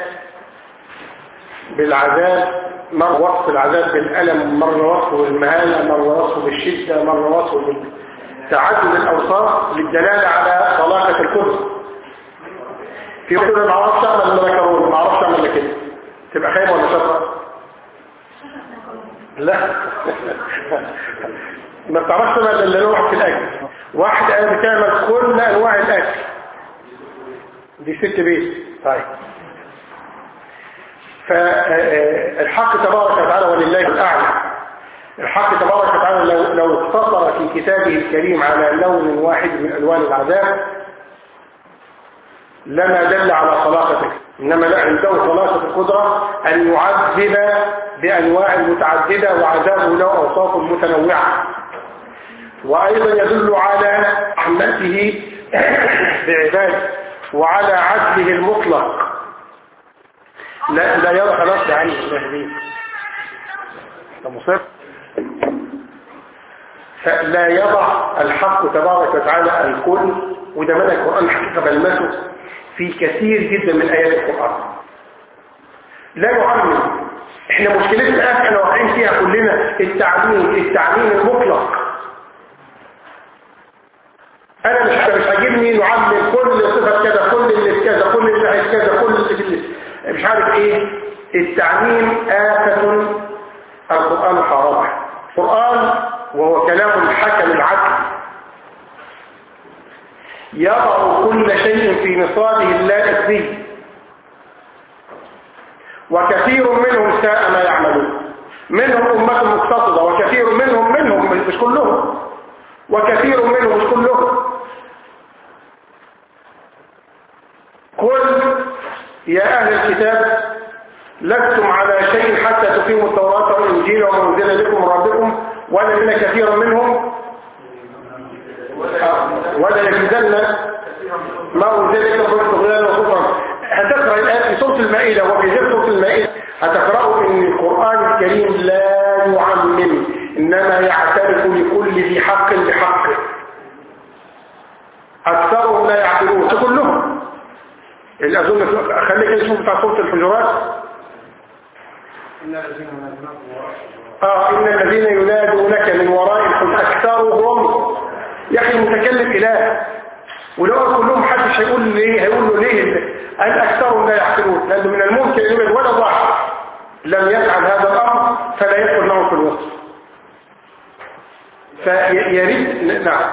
بالعذاب مرة وصف العذاب بالألم مرة وصفه بالمهانة مرة وصفه بالشدة مرة وصفه بالتعدد الأوصاف للدلالة على طلاقة الكفر في كده ما اعرفش اعمل اللي ذكروه ما اعرفش اعمل اللي كده تبقى خايبه ولا شاطره لا ما بتعرفش تعمل اللي نوع في الاكل واحد قال بتعمل كل انواع الاكل دي ست بيت طيب فالحق تبارك وتعالى ولله الاعلى الحق تبارك وتعالى لو لو اقتصر في كتابه الكريم على لون واحد من الوان العذاب لما دل على طلاقته إنما لا عنده طلاقة القدرة أن يعذب بأنواع متعددة وعذابه له أوصاف متنوعة وأيضا يدل على رحمته بعباده وعلى عدله المطلق لا لا يرى خلاص عني المهدي مصر فلا يضع الحق تبارك وتعالى الكل وده مدى القرآن حقيقة بلمسه في كثير جدا من آيات القرآن لا نعمم احنا مشكلتنا الآن احنا واقعين فيها كلنا التعميم التعميم المطلق انا مش مش عاجبني نعمم كل صفة كذا كل اللي في كذا كل اللي عايز كذا كل اللي في مش عارف ايه التعميم آفة القرآن حرامها القرآن وهو كلام الحكم العدل يضع كل شيء في نصابه اللائق به وكثير منهم ساء ما يعملون منهم أمة مقتصدة وكثير منهم منهم مش كلهم وكثير منهم مش كلهم قل يا أهل الكتاب لستم على شيء حتى تقيموا التوراة والإنجيل وما أنزل لكم ربكم ولكن كثيرا منهم ولا يجدن ما أنزل لكم طغيانا وكفرا هتقرأ الآن في سورة المائدة وفي غير سورة المائدة هتقرأوا أن القرآن الكريم لا يعمم إنما يعترف لكل ذي حق بحقه أكثرهم لا يعقلون كلهم اللي أظن خليك نشوف بتاع سورة الحجرات آه إن الذين ينادونك من وراء الحجرات أكثرهم يا أخي المتكلم إله ولو كلهم حدش هيقول ليه هيقول له ليه قال أكثرهم لا يعقلون لأنه من الممكن أن يوجد ولا واحد لم يفعل هذا الأمر فلا يدخل معه في الوصف فيريد نعم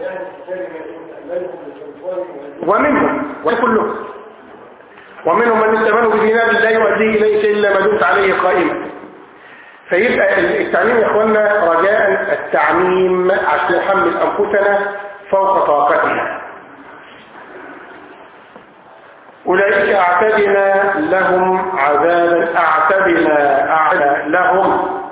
ومنهم وكلهم ومنهم من استمنوا بدينار لا يؤديه إليك إلا ما دمت عليه قائما فيبقى التعميم يا اخوانا رجاء التعميم عشان نحمل انفسنا فوق طاقتنا اولئك اعتدنا لهم عذابا اعتدنا اعتدنا لهم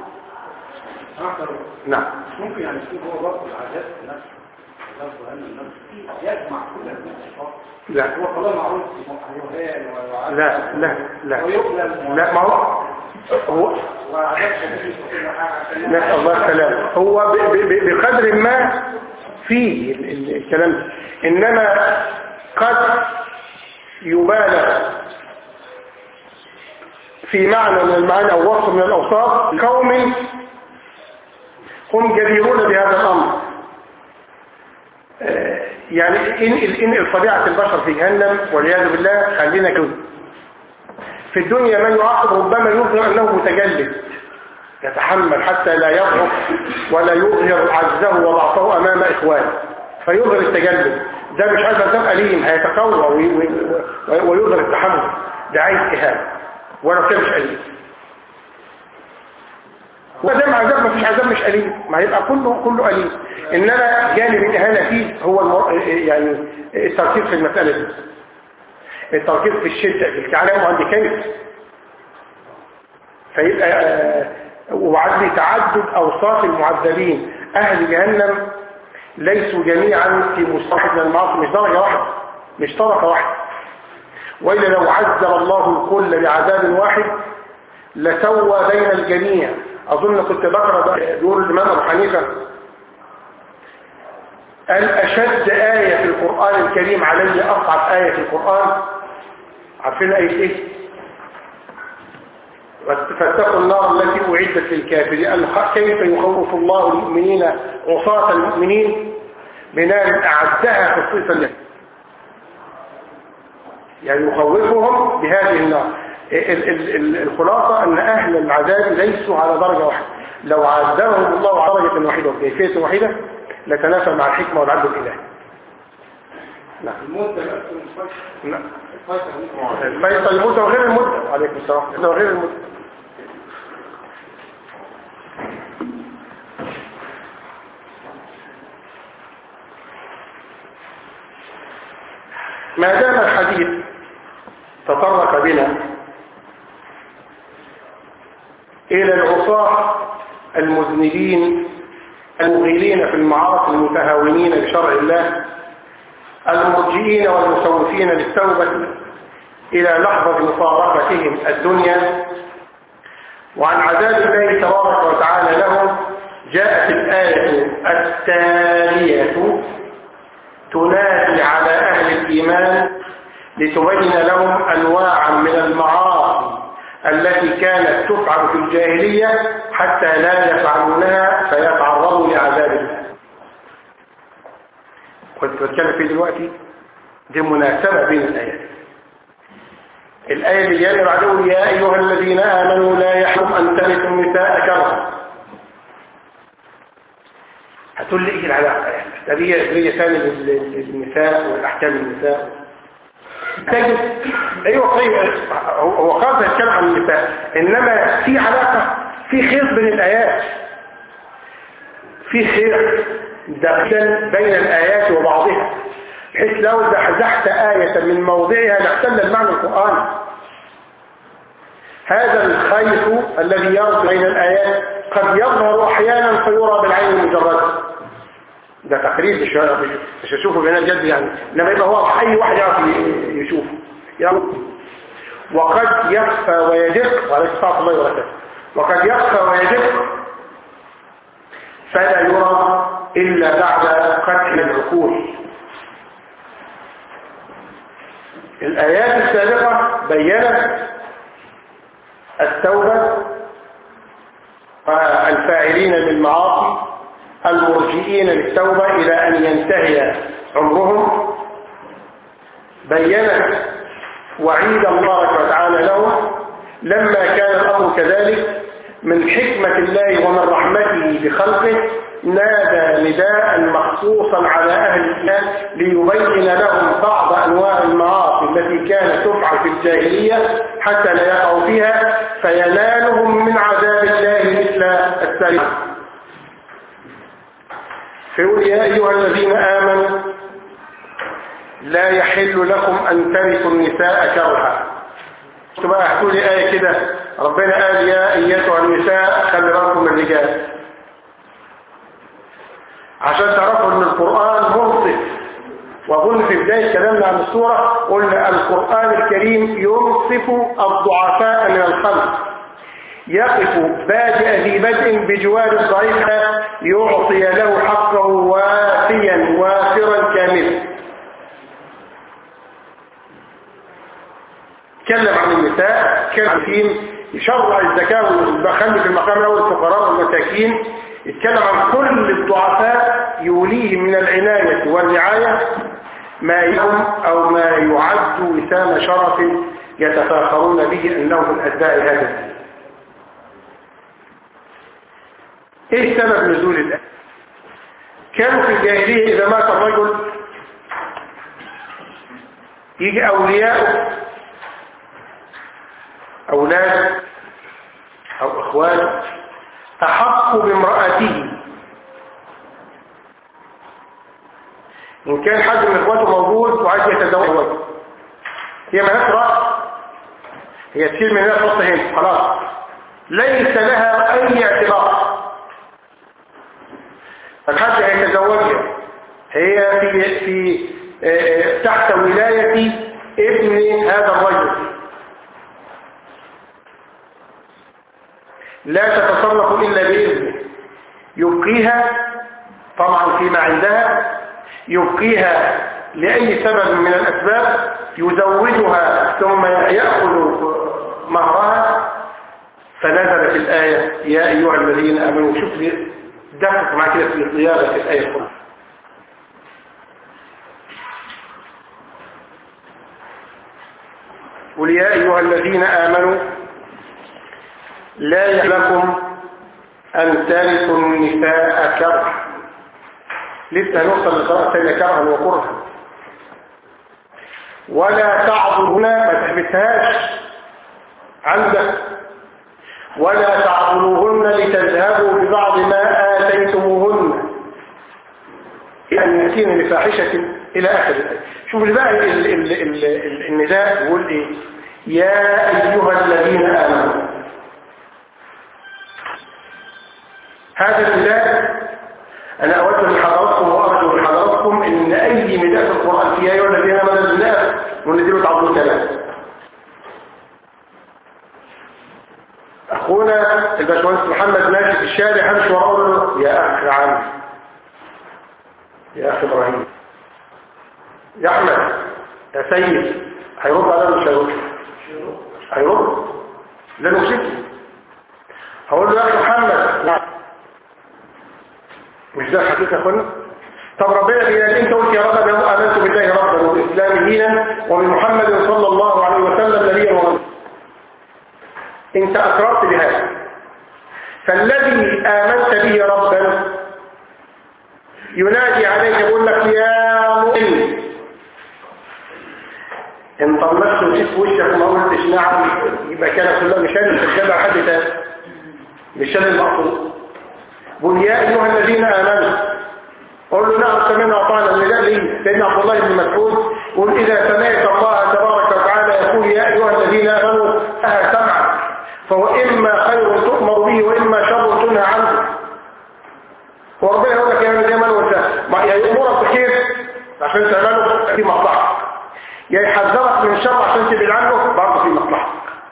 نعم ممكن يعني يكون هو ضبط العادات نفسه لفظ علم النفس يجمع كل الصفات لا هو قضاء معروف في محيوهان وعادات لا لا لا ويقبل لا ما هو هو وعادات شديد وكل حاجه عشان نسأل الله السلام هو ب- ب- بقدر ما فيه ال- ال- الكلام ده. إنما قد يبالغ في معنى من المعاني أو وصف من الأوصاف قوم هم جديرون بهذا الأمر آه، يعني انقل انقل طبيعة البشر في جهنم والعياذ بالله خلينا كده في الدنيا من يعاقب ربما يظهر أنه متجلد يتحمل حتى لا يضعف ولا يظهر عجزه وضعفه أمام إخوانه فيظهر التجلد ده مش عايز انسان أليم هيتقوى وي- وي- وي- ويظهر التحمل ده عايز إهانة ولو كان مش أليم وما دام عذاب ما فيش عذاب مش أليم ما يبقى كله كله أليم إنما جانب الإهانة فيه هو المر... يعني التركيز في المسألة دي التركيز في الشدة في الكلام عند كيف فيبقى آه، وعد تعدد أوصاف المعذبين أهل جهنم ليسوا جميعا في مصطلح من المعاصي مش درجة واحدة مش طرفة واحدة وإلا لو عذب الله الكل بعذاب واحد لسوى بين الجميع أظن كنت بقرأ ده بيقول الإمام أبو حنيفة قال أشد آية في القرآن الكريم علي أصعب آية في القرآن عارفين آية إيه؟ فاتقوا النار التي أعدت للكافرين قال كيف يخوف الله المؤمنين عصاة المؤمنين بنار أعدها خصيصا لهم يعني يخوفهم بهذه النار ال- ال- ال- الخلاصة أن أهل العذاب ليسوا على درجة واحدة لو عذبهم الله على درجة واحدة وكيفية واحدة لتنافى مع الحكمة والعدل الإلهي نعم المدة الأكثر من الفيصل نعم الفيصل الفيصل المدة وغير المدة عليكم السلام ده وغير المدة ما دام الحديث تطرق بنا إلى العصاة المذنبين المغيلين في المعاصي المتهاونين بشرع الله المرجئين والمسوفين للتوبة إلى لحظة مفارقتهم الدنيا وعن عذاب الله تبارك وتعالى لهم جاءت الآية التالية تنادي على أهل الإيمان لتبين لهم أنواعا من المعاصي التي كانت تفعل في الجاهلية حتى لا يفعلونها فيتعرضوا لعذاب الله كنت بتكلم فيه دلوقتي دي مناسبة بين الآيات الآية اللي جاية بعده يا أيها الذين آمنوا لا يحرم أن ترثوا النساء كرها هتقول لي ايه العلاقة يعني ده دي هي ثاني للنساء والأحكام النساء تجد ايوه طيب هو هو قصد يتكلم عن النساء انما في علاقة في خيط بين الآيات في خيط دخل بين الآيات وبعضها بحيث لو زحزحت آية من موضعها لاحتل المعنى القرآني هذا الخيط الذي يرد بين الآيات قد يظهر أحيانا فيرى بالعين المجردة ده تقريب مش مش هشوفه بين الجد يعني لما يبقى واضح أي واحد يعرف يشوفه يلا وقد يخفى ويدق وعليك الصلاة الله وبركاته وقد يخفى ويدق فلا يرى إلا بعد قتل العقول الآيات السابقة بيّنت التوبة والفاعلين بالمعاصي المرجئين للتوبة إلى أن ينتهي عمرهم بيّنت وعيد الله وتعالى لهم لما كان الأمر كذلك من حكمة الله ومن رحمته بخلقه نادى نداء مخصوصا على أهل الإيمان ليبين لهم بعض أنواع المعاصي التي كانت تفعل في الجاهلية حتى لا يقعوا فيها فينالهم من عذاب الله مثل السريع فيقول يا أيها الذين آمنوا لا يحل لكم أن ترثوا النساء كرها بقى احكوا لي آية كده ربنا قال يا أيتها النساء خلي بالكم من الرجال عشان تعرفوا ان القرآن منصف وأظن في بداية كلامنا عن السورة قلنا القرآن الكريم ينصف الضعفاء من الخلق يقف بادئ ذي بدء بجوار الضعيف يعطي له حقه وافيا وافرا كاملا تكلم عن النساء تكلم عن الدين يشرع الزكاة ويخلي في المقام الأول الفقراء والمساكين يتكلم عن كل الضعفاء يوليهم من العناية والرعاية ما يهم أو ما يعد وسام شرف يتفاخرون به أنهم من أتباع هذا الدين ايه سبب نزول الآية كانوا في الجاهلية إذا مات الرجل يجي أولياءه أولاد أو إخوان أحق بامرأته إن كان حد من إخواته موجود وعايز يتزوج هي مالهاش رأي هي تشيل من هنا تحط هنا خلاص ليس لها أي اعتبار الحد هيتزوجها هي في في آه، تحت ولاية ابن هذا الرجل لا تتصرف إلا بإذنه يبقيها طبعا فيما عندها يبقيها لأي سبب من الأسباب يزوجها ثم يأخذ مهرها فنزلت الآية يا أيها الذين آمنوا شوف لي دقق مع كده في صياغة الآية القرآن قل يا أيها الذين آمنوا لا يحلكم أن ترثوا النساء كرها لسه نوصل لقراءة ثانية كرها وكرها ولا تعضلهن ما تحبسهاش عندك ولا تعضلوهن لتذهبوا ببعض ما آتيتموهن أن يأتين بفاحشة إلى آخر الآية شوف بقى ال- ال- ال- ال- ال- النداء يقول إيه يا أيها الذين آمنوا هذا النداء أنا أود من حضراتكم وأرجو من حضراتكم إن أي نداء في القرآن فيها أيها الذين آمنوا النداء ونديله تعبدوا ثلاثة أخونا الباشمهندس محمد ماشي في الشارع همشي وأقول له يا أخ عم يا أخي إبراهيم يا أحمد يا سيد هيرد على ولا مش هيرد؟ هيرد لأنه مشكلة هقول له يا أخي محمد نعم مش ده الحديث يا اخوانا طب ربنا بيقول انت قلت يا رب انا امنت بالله ربا وبالاسلام دينا وبمحمد صلى الله عليه وسلم نبيا ورسولا انت اقررت بهذا فالذي امنت به ربا ينادي عليك يقول لك يا مؤمن ان طلقت وشفت وشك وما قلتش نعم يبقى كان كلها مش انا مش حد تاني مش انا المقصود قل يا أيها الذين آمنوا قل له نعم سمعنا وطعنا النداء لي سيدنا عبد الله بن مسعود قل إذا سمعت الله تبارك وتعالى يقول يا أيها الذين آمنوا أها سمعا فهو إما خير تؤمر به وإما شر تنهى عنه وربنا يقول لك يا من جمال وانت يا يأمرك بخير عشان تعمله في مصلحتك يا يحذرك من شر عشان تبعد عنه برضه في مصلحتك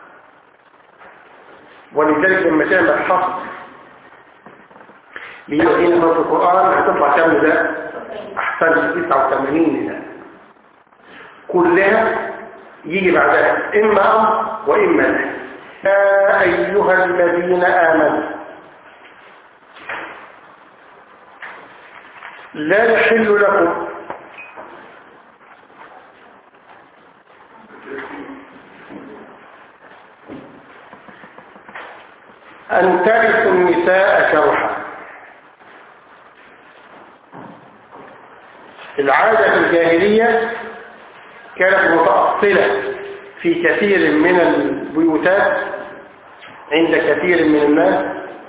ولذلك لما تعمل حصر ليؤذين في القرآن هتطلع كام ده أحسن 89 ده كلها يجي بعدها إما أمر وإما نهي يا أيها الذين آمنوا لا يحل لكم أن ترثوا النساء كرها العادة في الجاهلية كانت متأصلة في كثير من البيوتات عند كثير من الناس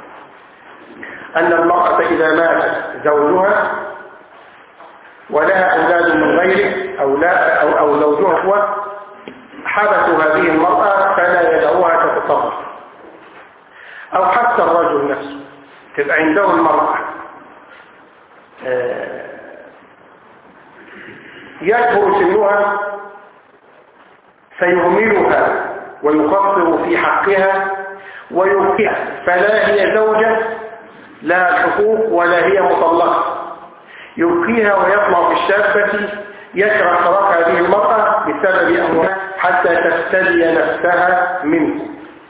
أن المرأة إذا مات زوجها ولها أولاد من غيره أو, لا أو, أو زوجها هو حبسوا هذه المرأة فلا يدعوها تتصرف أو حتى الرجل نفسه تبقى عنده المرأة آه يكبر سنها فيهملها ويقصر في حقها ويبكيها فلا هي زوجة لا حقوق ولا هي مطلقة يبكيها ويطمع في الشابة يكره ترك هذه المرأة بسبب أمرها حتى تفتدي نفسها منه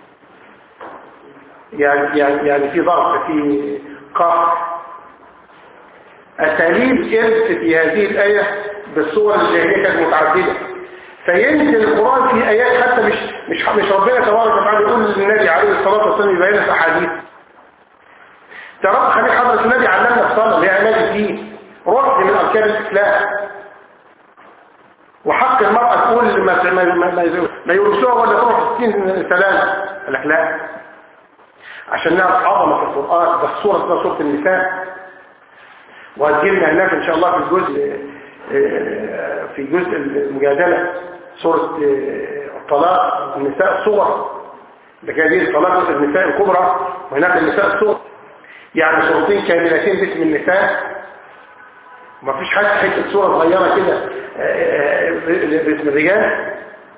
يعني, يعني, يعني في ضغط في قهر أساليب إرث في هذه الآية بالصور الجاهلية كانت متعددة فينزل القرآن في آيات حتى مش مش مش ربنا تبارك وتعالى يقول للنبي عليه الصلاة والسلام يبين في أحاديث ترى خليل حضرة النبي علمنا الصلاة اللي هي عماد الدين ركن من أركان الإسلام وحق المرأة تقول ما ما ما, ما, ما يورثوها ولا تروح 60 سلام قال لك لا عشان نعرف عظمة القرآن ده الصورة اسمها سورة النساء وهتجيلنا هناك ان شاء الله في الجزء آه، في جزء المجادلة سورة آه، الطلاق النساء صور ده كان دي الطلاق النساء الكبرى وهناك النساء الصور يعني صورتين كاملتين باسم النساء ما فيش حاجة حتة صورة صغيرة كده آه، آه، باسم الرجال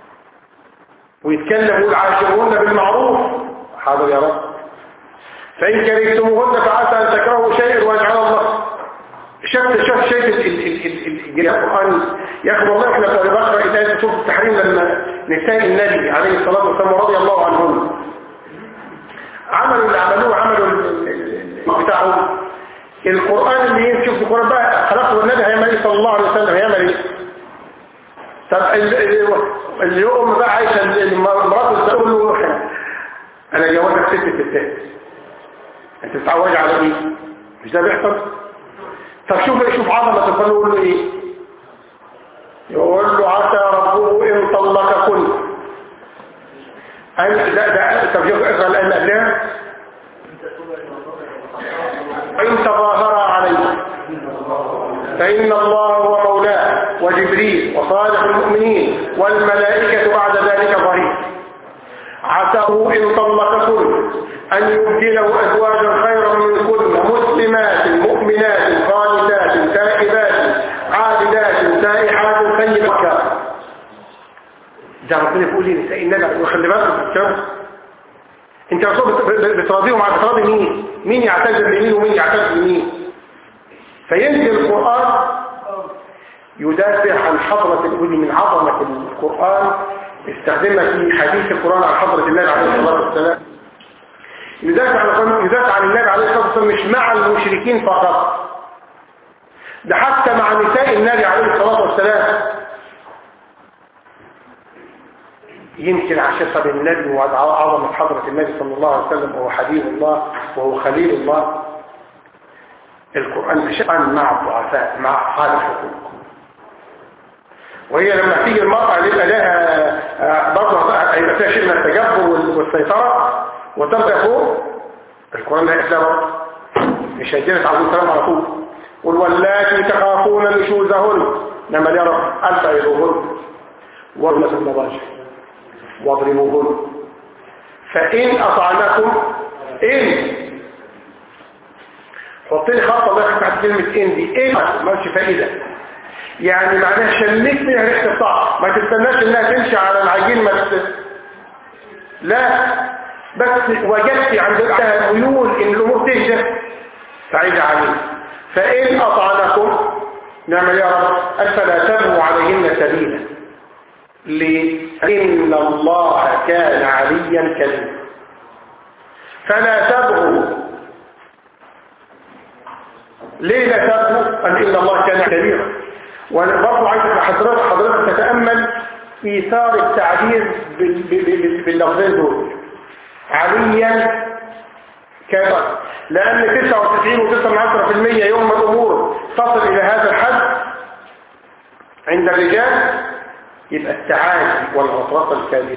ويتكلم يقول عاشرهن بالمعروف حاضر يا رب فإن كرهتموهن فعسى أن تكرهوا شيئا ويجعل الله شفت شوف شايف ال- ال- ال- ال- ال- القرآن يا أخي والله احنا كنا بقرأ آية سورة التحريم لما نساء النبي عليه الصلاة والسلام رضي الله عنهم عملوا اللي عملوه عملوا ال- ال- ال- بتاعهم القرآن اللي يمشي في القرآن بقى خلقه النبي هيعمل ايه صلى الله عليه وسلم هيعمل ايه طب ال- ال- اللي يقوم بقى عايشة ال- مراته تقول له انا جوازك ست ستات انت بتتعوج على ايه مش ده بيحصل طب شوف شوف عظمة القرآن يقول له ايه يقول له عسى ربه ان طلقكن أن ده ده طب شوف اقرا الآية اللي قبلها وإن تظاهر عليه فإن الله هو مولاه وجبريل وصالح المؤمنين والملائكة بعد ذلك ظهير عساه إن طلقكن أن يبدله أزواجا خيرا منكن مسلمات مؤمنات قانتات تائبات عابدات سائحات طيبات ده ربنا بيقول لي نساء النبي وخلي بالك في الكلام انت اصلا بتراضيهم على بتراضي مين مين يعتذر لمين ومين يعتذر لمين فينزل القرآن يدافع عن حضرة الأولي من عظمة القرآن استخدمها في حديث القرآن عن حضرة النبي عليه الصلاة والسلام يدافع عن القرآن يدافع عن النبي عليه الصلاة والسلام مش مع المشركين فقط ده حتى مع نساء النبي عليه الصلاة والسلام يمكن عشان طب النبي وعظمة حضرة النبي صلى الله عليه وسلم وهو حبيب الله وهو خليل الله القرآن بشأن مع الضعفاء مع أصحاب الحقوق وهي لما تيجي المرأة يبقى لها برضه هيبقى فيها شيء من التجبر والسيطرة وتبقى فوق القرآن لا يحلى برضه مش هيدينا تعظيم السلام على طول قل واللاتي تخافون نشوزهن لما يا رب ألفيضوهن وابنة المضاجع واضربوهن فإن أطعنكم إن حط لي خط الله تحت كلمة إن دي إن ماشي فائدة يعني معناها شميت منها ريحة الطعم ما تستناش إنها تمشي على العجين ما تست... لا بس وجدت عند عندها ميول إن الأمور تهدى سعيدة عليه فإن أطعنكم نعمل يا رب أفلا تبغوا عليهن سبيلا لأن الله كان عليا كبيرا فلا تبغوا ليه لا تبغوا قال إن الله كان كبيرا وبرضه عايز حضرتك حضرتك تتأمل إيثار التعبير بال- بال- باللفظين دول عليا كبيرا لأن 99.9% يوم ما الأمور تصل إلى هذا الحد عند الرجال يبقى التعالي والغطرسة الكاملة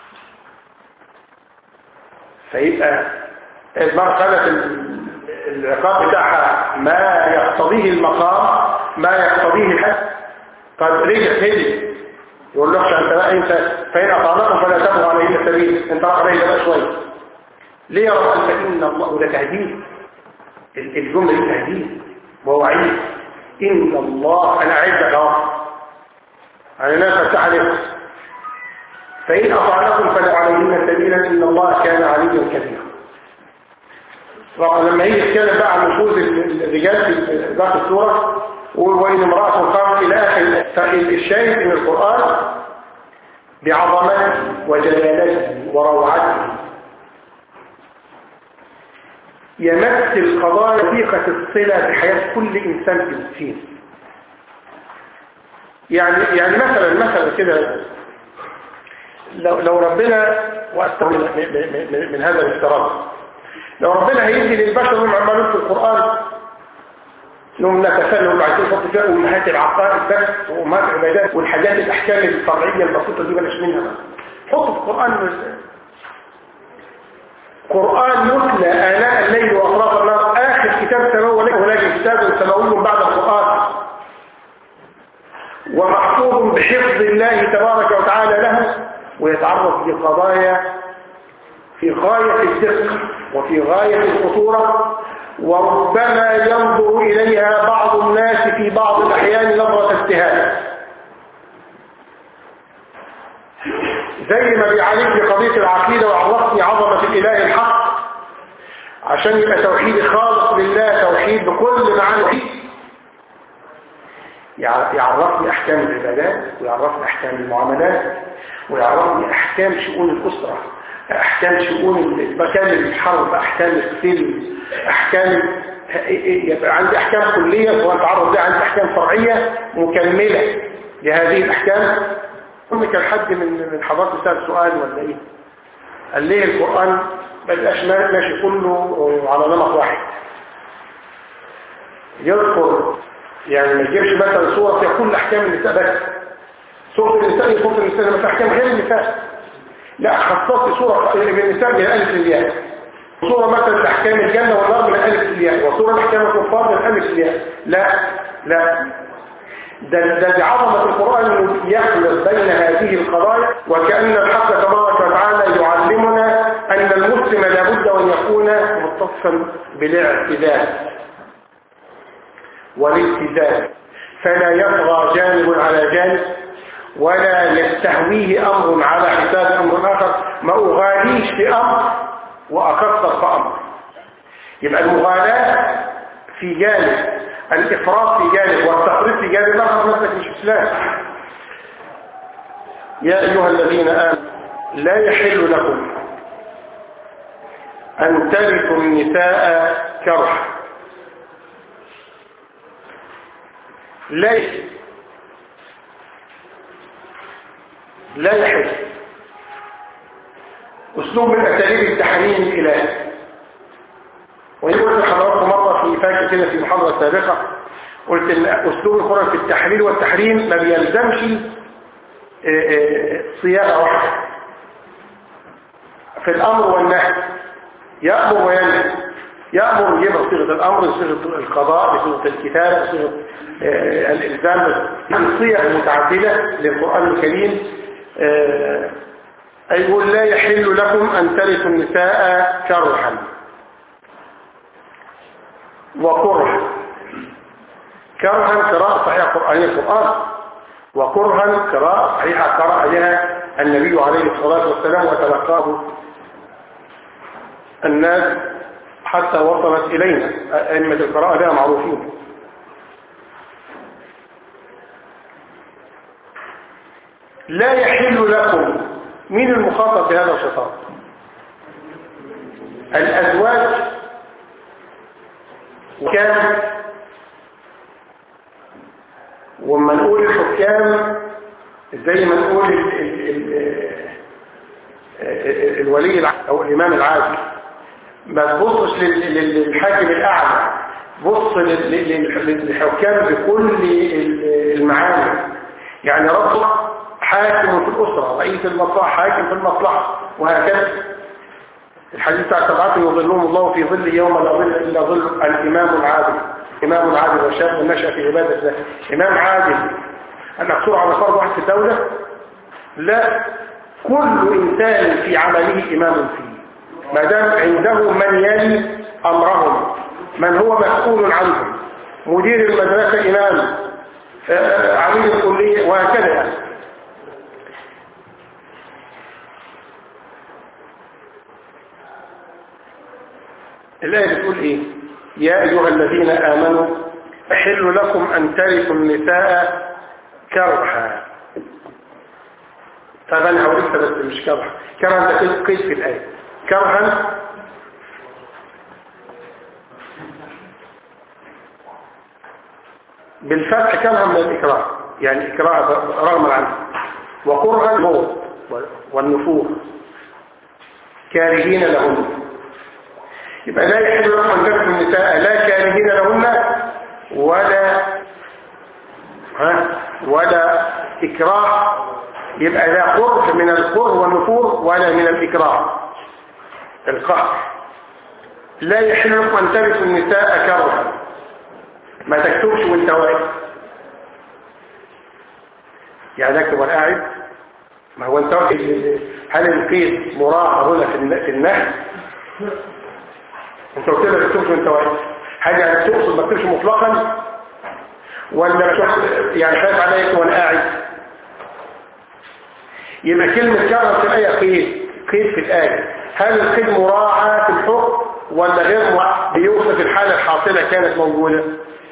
فيبقى المرحلة العقاب بتاعها ما يقتضيه المقام ما يقتضيه الحد قد رجع هدي يقول له انت بقى انت فإن أطعناكم فلا تبغوا عليه السبيل انت راح عليه بقى شوية ليه يا رب فإن الله وده تهديد الجملة دي تهديد ووعيد إن الله أنا عايزك أهو أنا ناس أفتح عليكم فإن أطعناكم فلا عليهن سبيلا إن الله كان عليا كبيرا طبعا لما يجي يتكلم بقى عن نفوذ الرجال في ذات السورة وإن امرأة قامت إلى آخر فالشاهد إن القرآن بعظمته وجلالته وروعته يمثل قضايا وثيقة الصلة بحياة كل إنسان في الدين يعني يعني مثلا مثلا كده لو لو ربنا واستغل من, من, من هذا الافتراض لو ربنا هيدي للبشر هم عمالين في القرآن انهم نتسلل وعايزين نحط فيها امهات العقائد بس وامهات العبادات والحاجات الاحكام الفرعيه البسيطه دي بلاش منها حط في القرآن قرآن يتلى الليل وأطراف النار آخر كتاب سماوي هناك كتاب سماوي بعد القرآن ومحفوظ بحفظ الله تبارك وتعالى له ويتعرض لقضايا في غاية الدقة وفي غاية الخطورة وربما ينظر إليها بعض الناس في بعض الأحيان نظرة اتهام زي ما بيعالج لي قضية العقيدة وعرفني عظمة الإله الحق عشان يبقى توحيد خالص لله توحيد بكل معاني يعرفني أحكام العبادات ويعرفني أحكام المعاملات ويعرفني أحكام شؤون الأسرة أحكام شؤون مكان الحرب أحكام السلم أحكام يبقى عندي أحكام كلية وأتعرض لها عندي أحكام فرعية مكملة لهذه الأحكام ثم كان حد من من حضرتك سأل سؤال ولا إيه قال ليه القرآن ما بقاش ماشي كله على نمط واحد يذكر يعني ما يجيبش مثلا صورة فيها كل أحكام النساء بس سورة النساء سورة النساء مثلا أحكام غير النساء لا خصصت صورة النساء من الألف للياء صورة مثلا أحكام الجنة والنار من الألف للياء وصورة أحكام الكفار من الألف للياء لا لا ده ده بعظمة القرآن انه يخلط بين هذه القضايا وكأن الحق تبارك وتعالى يعلمنا أن المسلم لابد أن يكون متصفا بالاعتدال والالتزام فلا يطغى جانب على جانب ولا يستهويه أمر على حساب أمر آخر ما أغاليش في أمر وأكثر في أمر يبقى المغالاة في جانب الإفراط في جانب والتفريط في جانب آخر نفسك مش إسلام يا أيها الذين آمنوا لا يحل لكم أن ترثوا النساء كرها لا لا يحل أسلوب من أساليب التحريم الإلهي ويقول لحضراتكم مرة في فاكر كده في محاضرة سابقة قلت ان أسلوب القرآن في التحليل والتحريم ما بيلزمش صياغة واحدة في الأمر والنهي يأمر وينهي يأمر يجيب صيغة الأمر صيغة القضاء صيغة الكتابة صيغة الإلزام الصيغ متعددة للقرآن الكريم يقول لا يحل لكم أن ترثوا النساء كرها وكره كرها قراءة صحيحة قرآنية القرآن وكرها قراءة صحيحة قرأ عليها النبي عليه الصلاة والسلام وتلقاه الناس حتى وصلت إلينا أئمة القراءة لها معروفين لا يحل لكم مين المخاطب بهذا الخطاب الأزواج وكان وما نقول الحكام زي ما نقول ال ال ال الولي او الامام العادل ما تبصش للحاكم الاعلى بص للحكام بكل المعاني يعني رب حاكم في الاسره رئيس المصلحه حاكم في المصلحه وهكذا الحديث بتاع سبعات يظلهم الله في ظل يوم لا ظل الا ظل الامام العادل امام عادل وشاب نشأ في عبادة الله امام عادل ان اقصر على فرض واحد في الدولة لا كل انسان في عمله امام فيه ما دام عنده من يلي امرهم من هو مسؤول عنهم مدير المدرسة امام آه عميد الكلية وهكذا يعني الآية بتقول إيه يا أيها الذين آمنوا أحل لكم أن ترثوا النساء كرها طب أنا هقول بس مش كرها كرها ده قيد في الآية كرها بالفتح كرها من الإكراه يعني إكراه رغم عنه وكرها الموت والنفور كارهين لهم يبقى لا يحل لكم ان تكتم النساء لا كارهين لهن ولا ها ولا اكراه يبقى لا قرب من القر والنفور ولا من الاكراه القهر لا يحل لكم أن ترثوا النساء كرها ما تكتبش وانت واقف يعني اكتب وانا قاعد ما هو انت واقف هل القيد مراعى هنا في الن- في النهي انت قلت لي ما تكتبش وانت واقف هل يعني تقصد ما تكتبش مطلقا ولا ما تقصد- يعني خايف عليك وانا قاعد يبقى كلمة كرر في الآية قيد قيد في الآية هل القيد مراعى في الحكم ولا غير مراعى بيوصف الحالة الحاصلة كانت موجودة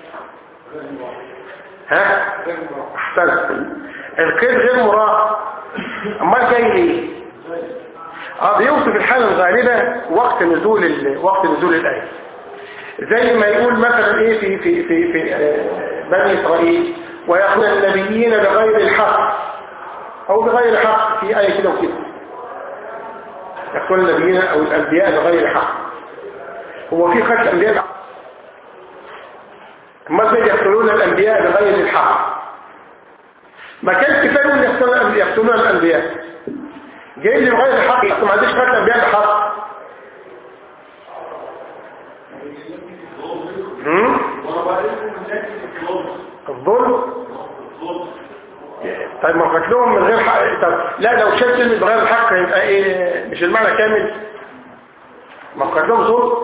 ها احسنت القيد غير مراعى امال جاي ليه اه بيوصف الحالة الغالبة وقت نزول ال... وقت نزول الآية زي ما يقول مثلا ايه في في في, في آه، بني اسرائيل ويقول النبيين بغير الحق او بغير حق في آية كده وكده يقول النبيين او الانبياء بغير حق هو في خلق انبياء ما ازاي يقتلون الانبياء بغير الحق ما كانش كفايه ان يقتلون يقتلون الانبياء جاي لي بغير الحق اصل ما عنديش خلق انبياء بحق هم؟ الظلم طيب ما قتلهم من غير حق طب لا لو شلت كلمه بغير الحق يبقى ايه مش المعنى كامل ما قتلهم ظلم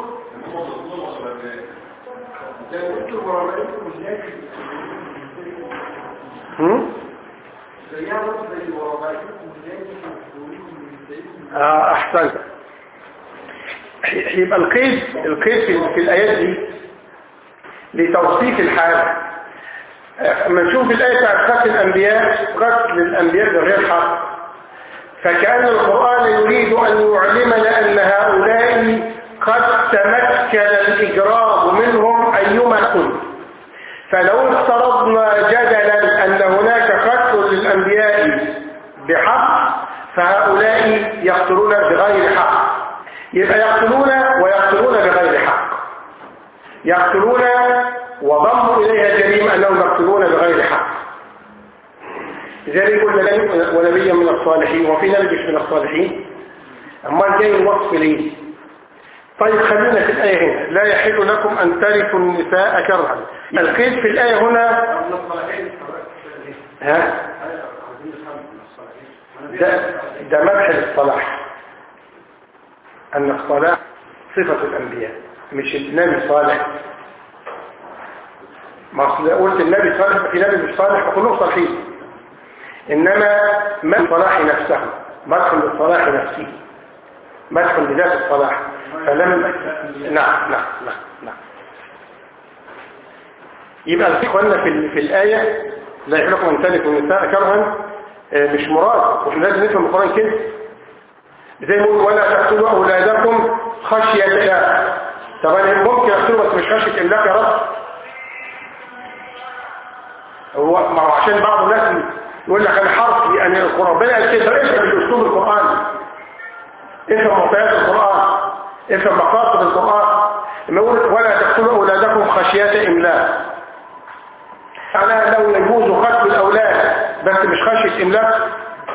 هم؟ آه احسنت يبقى القيد القيد في, في الايات دي لتوصيف الحال اما نشوف الايه بتاعت قتل الانبياء قتل الانبياء بغير حق فكأن القرآن يريد أن يعلمنا أن هؤلاء قد تمكن الإجرام منهم أيما كن فلو افترضنا جدلا أن هناك قتل للأنبياء بحق فهؤلاء يقتلون بغير حق يبقى يقتلون ويقتلون بغير حق يقتلون وضموا إليها الجريمة أنهم يقتلون بغير حق لذلك يقول نبي ونبيا من الصالحين وفي نبي مش من الصالحين أما جاي الوصف ليه طيب خلينا في الآية هنا لا يحل لكم أن ترثوا النساء كرها القيد في الآية هنا ها ده, ده مدح للصلاح أن الصلاح صفة الأنبياء مش النبي صالح ما أصل قلت النبي صالح في نبي مش صالح فكلهم صالحين إنما من صلاح نفسه مدح للصلاح نفسه مدح لذات الصلاح فلم نعم نعم نعم نعم يبقى في قلنا في, ال- في الآية لا يحلكم أن تلكوا النساء كرها آه، مش مراد واحنا لازم نفهم القرآن كده زي ما يقول ولا تقتلوا أولادكم خشية الله طبعا ممكن يقتلوا بس مش خشية الله يا رب هو ما هو عشان بعض الناس يقول لك الحرف يعني القرآن ربنا قال كده افهم بأسلوب القرآن افهم معطيات القرآن افهم مقاصد القرآن لما يقول ولا تقتلوا أولادكم خشية إملاق معناها لو يجوز قتل الأولاد بس مش خشية إملاق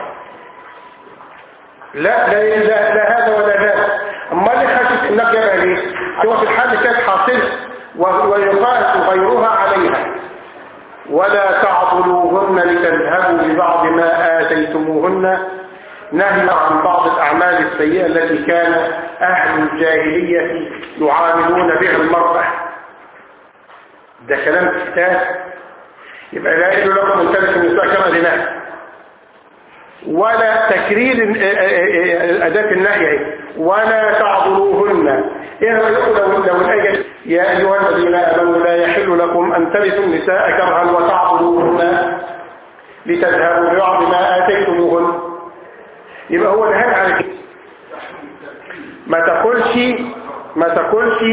لا لا لا, لا هذا ولا ذاك أما اللي خشية إملاق يبقى ليه؟ هو في الحال كانت حاصلة و- ويقاس غيرها عليها ولا تعضلوهن لتذهبوا ببعض ما آتيتموهن نهي عن بعض الأعمال السيئة التي كان أهل الجاهلية يعاملون بها المرأة ده كلام كتاب يبقى لا يحل لكم أن تلبسوا النساء كما لنهي ولا تكرير أداة النهي أهي. ولا تعضلوهن إيه هو يقول لو لو الأجل يا أيها الذين آمنوا لا يحل لكم أن ترثوا النساء كرها وتعضلوهن لتذهبوا ببعض ما آتيتموهن يبقى هو نهاية على كده ما تاكلش ما تاكلش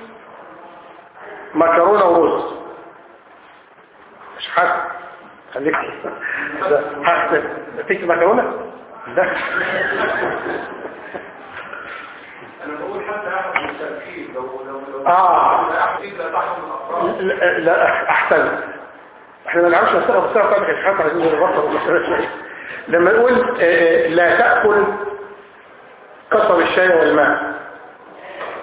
مكرونه ورز مش حاسس خليك ده حاسس تيجي مكرونه ده انا بقول حتى احد التركيب لو لو لو اه احد لا تحمل الافراد لا, لا احسن احنا ما نعرفش نستغرب الساعه بتاعتك يا شحات عايزين نبطل المسألة شوية. لما نقول آه، آه، لا تاكل قصب الشاي والماء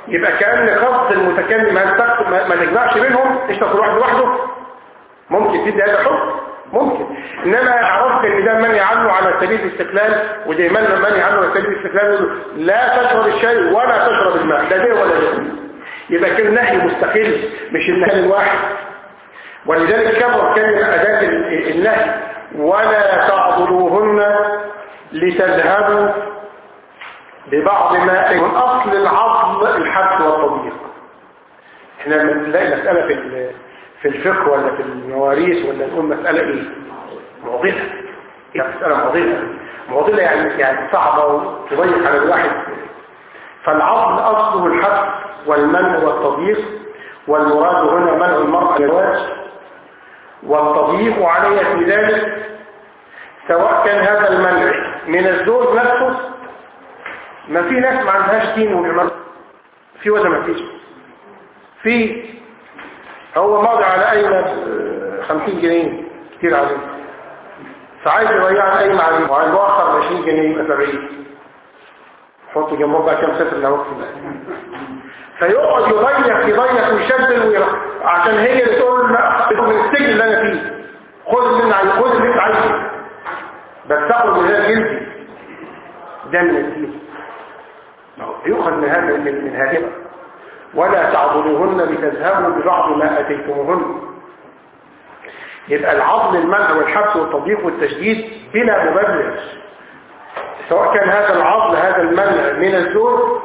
يبقى كأن قصد المتكلم هل تقصد ما, ما تجمعش بينهم اشتغل كل واحد لوحده ممكن تدي هذا حكم ممكن انما عرفت ان ده منهي عنه على سبيل الاستقلال وده منهي عنه على سبيل الاستقلال لا تشرب الشاي ولا تشرب الماء لا ده ولا ده يبقى كان نهي مستقل مش النهي الواحد ولذلك كبر كلمة أداة النهي ولا تعضلوهن لتذهبوا ببعض ما من أصل العضل الحبس والتضييق احنا بنلاقي مسألة في في الفقه ولا في المواريث ولا نقول مسألة ايه معضلة هي مسألة معضلة معضلة يعني يعني صعبة وتضيق على الواحد فالعضل أصله الحبس والمنع والتضييق والمراد هنا منع المرأة الزواج والتضييق عليها في ذلك سواء كان هذا المنع من الزوج نفسه ما في ناس ما عندهاش دين وبيعملوا في ولا ما فيش في هو ماضي على قايمة 50 جنيه كتير عليه فعايز يضيع القايمة عليه وعايز يوخر 20 جنيه يبقى 70 حط جنبه بقى كام صفر لو فيقعد يضيق يضيق ويشدد ويرح عشان هي اللي تقول لا من السجن اللي انا فيه خد اللي انا عايزه خد اللي انت عايزه بس تاخد من هذا جلدي ده من الدين يؤخذ من هذا من, من هذه ولا تعضلوهن لتذهبوا ببعض ما اتيتموهن يبقى العضل المنع والحبس والتضييق والتشديد بلا مبرر سواء كان هذا العضل هذا المنع من الزور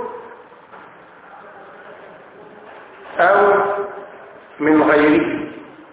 او من غيره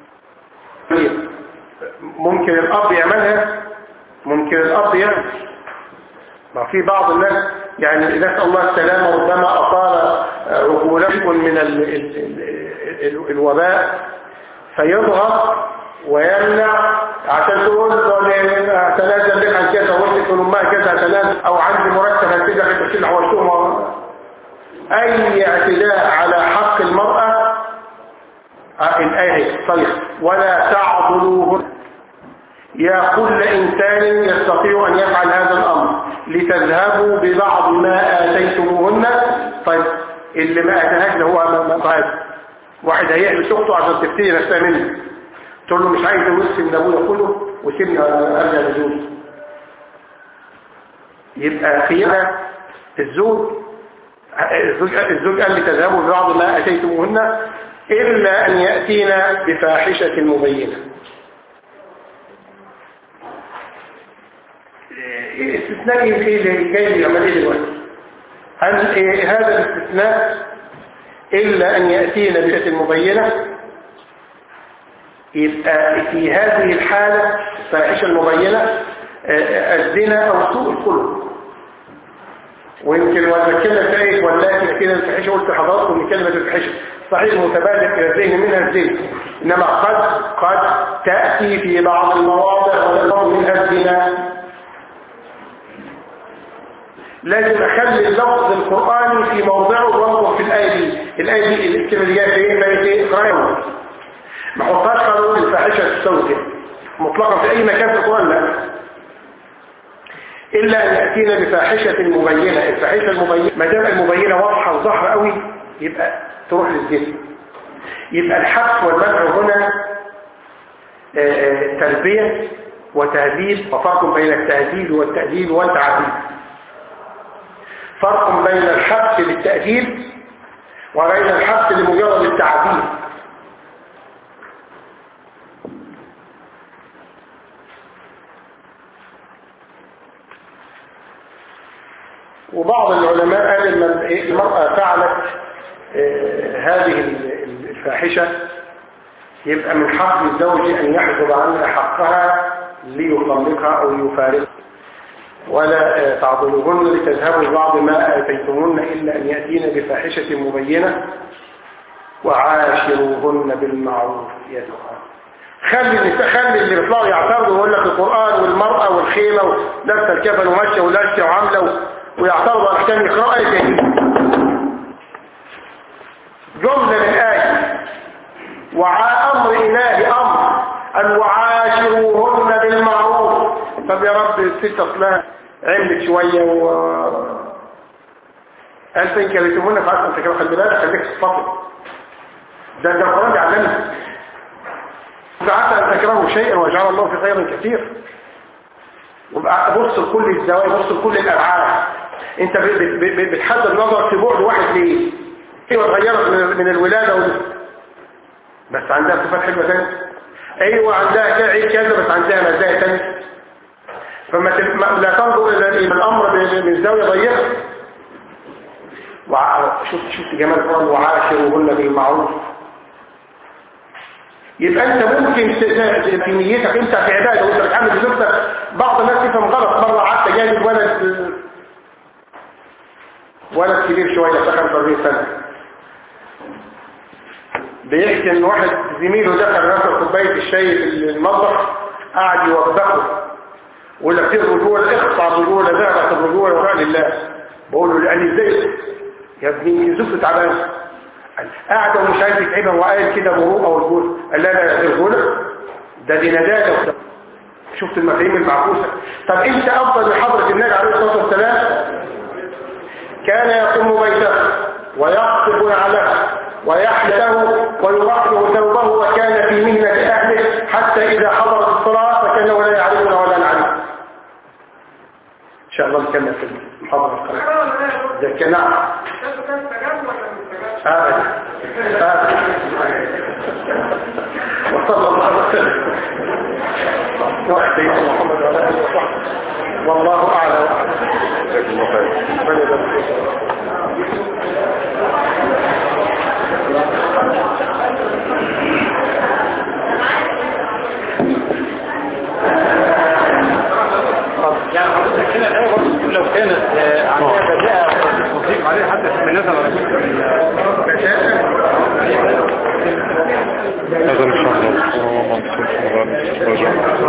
ممكن الاب يعملها ممكن الاب يعمل ما في بعض الناس يعني نسأل الله السلامة ربما أطال عقولكم من ال ال ال الوباء فيضغط ويمنع عشان تقول تنازل لك عن كذا وانت تقول امها كذا تنازل او عندي مرتب هنتجح انت تشيل حوالتهم اي اعتداء على حق المرأة الآية صيغ ولا تعضلوهن يا كل إنسان يستطيع أن يفعل هذا الأمر لتذهبوا ببعض ما آتيتموهن طيب اللي ما آتاهاش ده هو ما طيب واحد هيحبس أخته عشان تبتدي نفسها منه تقول له مش عايز أوصي من أبويا كله وسيبني أرجع لزوجي يبقى خيانة الزوج الزوج, الزوج قال لي تذهبوا ببعض ما أتيتموهن إلا أن يأتينا بفاحشة مبينة استثناء ايه اللي جاي لي عمل ايه دلوقتي هل إيه هذا الاستثناء الا ان ياتينا بشيء مبينه يبقى في هذه الحاله الفاحشه المبينه الزنا او سوء الخلق ويمكن وانا كلمه ايه ولكن كده الفاحشه قلت لحضراتكم ان كلمه الفاحشه صحيح متبادل الى الذهن منها الزنا انما قد قد تاتي في بعض المواضع ولو منها الزنا لازم اخلي اللفظ القرآني في موضعه وانظر في الآية دي الآية دي الكلمة اللي جاية فين ما ايه اقرأها ما حطهاش قانون الفاحشة تستوي مطلقا في أي مكان في القرآن لا إلا أن يأتينا بفاحشة مبينة الفاحشة المبينة ما دام المبينة واضحة وظاهرة قوي يبقى تروح للذهن يبقى الحبس والمنع هنا تربية وتهديد وفرق بين التهديد والتأديب والتعديل فرق بين الحبس للتأديب وبين الحبس لمجرد التعديل وبعض العلماء قال ان المرأة فعلت هذه الفاحشة يبقى من حق الزوج ان يحجب عنها حقها ليطلقها او يفارقها ولا تعضلوهن لتذهبوا بعض ما آتيتمون إلا أن يأتين بفاحشة مبينة وعاشروهن بالمعروف يا دخان خلي خلي اللي بيطلعوا يعترضوا ويقول لك القرآن والمرأة والخيمة ولبس الكفن وماشية ولاشة وعاملة ويعترضوا على احكام يقرأوا آية تاني جملة من آية وعا أمر إلهي أمر أن وعاشروهن بالمعروف طب يا رب الست اصلها عملت شوية و قال فإن كرهتمونا فأنتم تكرهوا خلي بالك خليك تصطفل ده ده القرآن بيعلمنا فعسى أن تكرهوا شيئا وجعل الله في خير كثير وبقى بص لكل الزوايا بص لكل الأبعاد انت ب- ب- ب- بتحدد نظرك في بعد واحد ليه ايوه اتغيرت من- من الولادة وال... بس عندها صفات حلوة تانية ايوه عندها كعي كذا بس عندها مزايا تانية فما تل- ما- لا تنظر الى إلى الامر ب- من زاوية ضيقة وع- شفت شفت جمال القرآن وعاشروهن بالمعروف يبقى انت ممكن ت- ت- في نيتك انت في عباده وانت بتعامل بزوجتك بعض الناس تفهم غلط مره قعدت جانب ولد ولد كبير شويه بتاع 45 سنه بيحكي ان واحد زميله دخل ياخد كوبايه الشاي في المطبخ قعد يوبخه ولا في الرجوله اقطع الرجوله ذهبت الرجوله وراء لله بقول له قال لي ازاي يا ابني زوجته تعبانه قاعد ومش عايز يتعبها وقال كده مروءه والجول قال لا لا الغنى ده دي نداده شفت المفاهيم المعكوسه طب انت افضل من حضره النبي عليه الصلاه والسلام كان يقوم بيته ويقطف نعله ويحلله ويرقه ثوبه وكان في مهنه اهله حتى اذا حضرت الصلاه فكانه لا يعرفنا ولا نعرف ان شاء الله نكمل في المحاضره القادمه ده كان نعم ابدا ابدا وصلى الله وسلم على سيدنا محمد وعلى اله وصحبه والله اعلم جزاك الله خير ربنا يبارك فيك. يعني حضرتك هنا الآية برضه بتقول لو كانت آه، عندها بداءة تصديق عليه حتى في نزل على هذا ان شاء الله اللهم صل على سيدنا محمد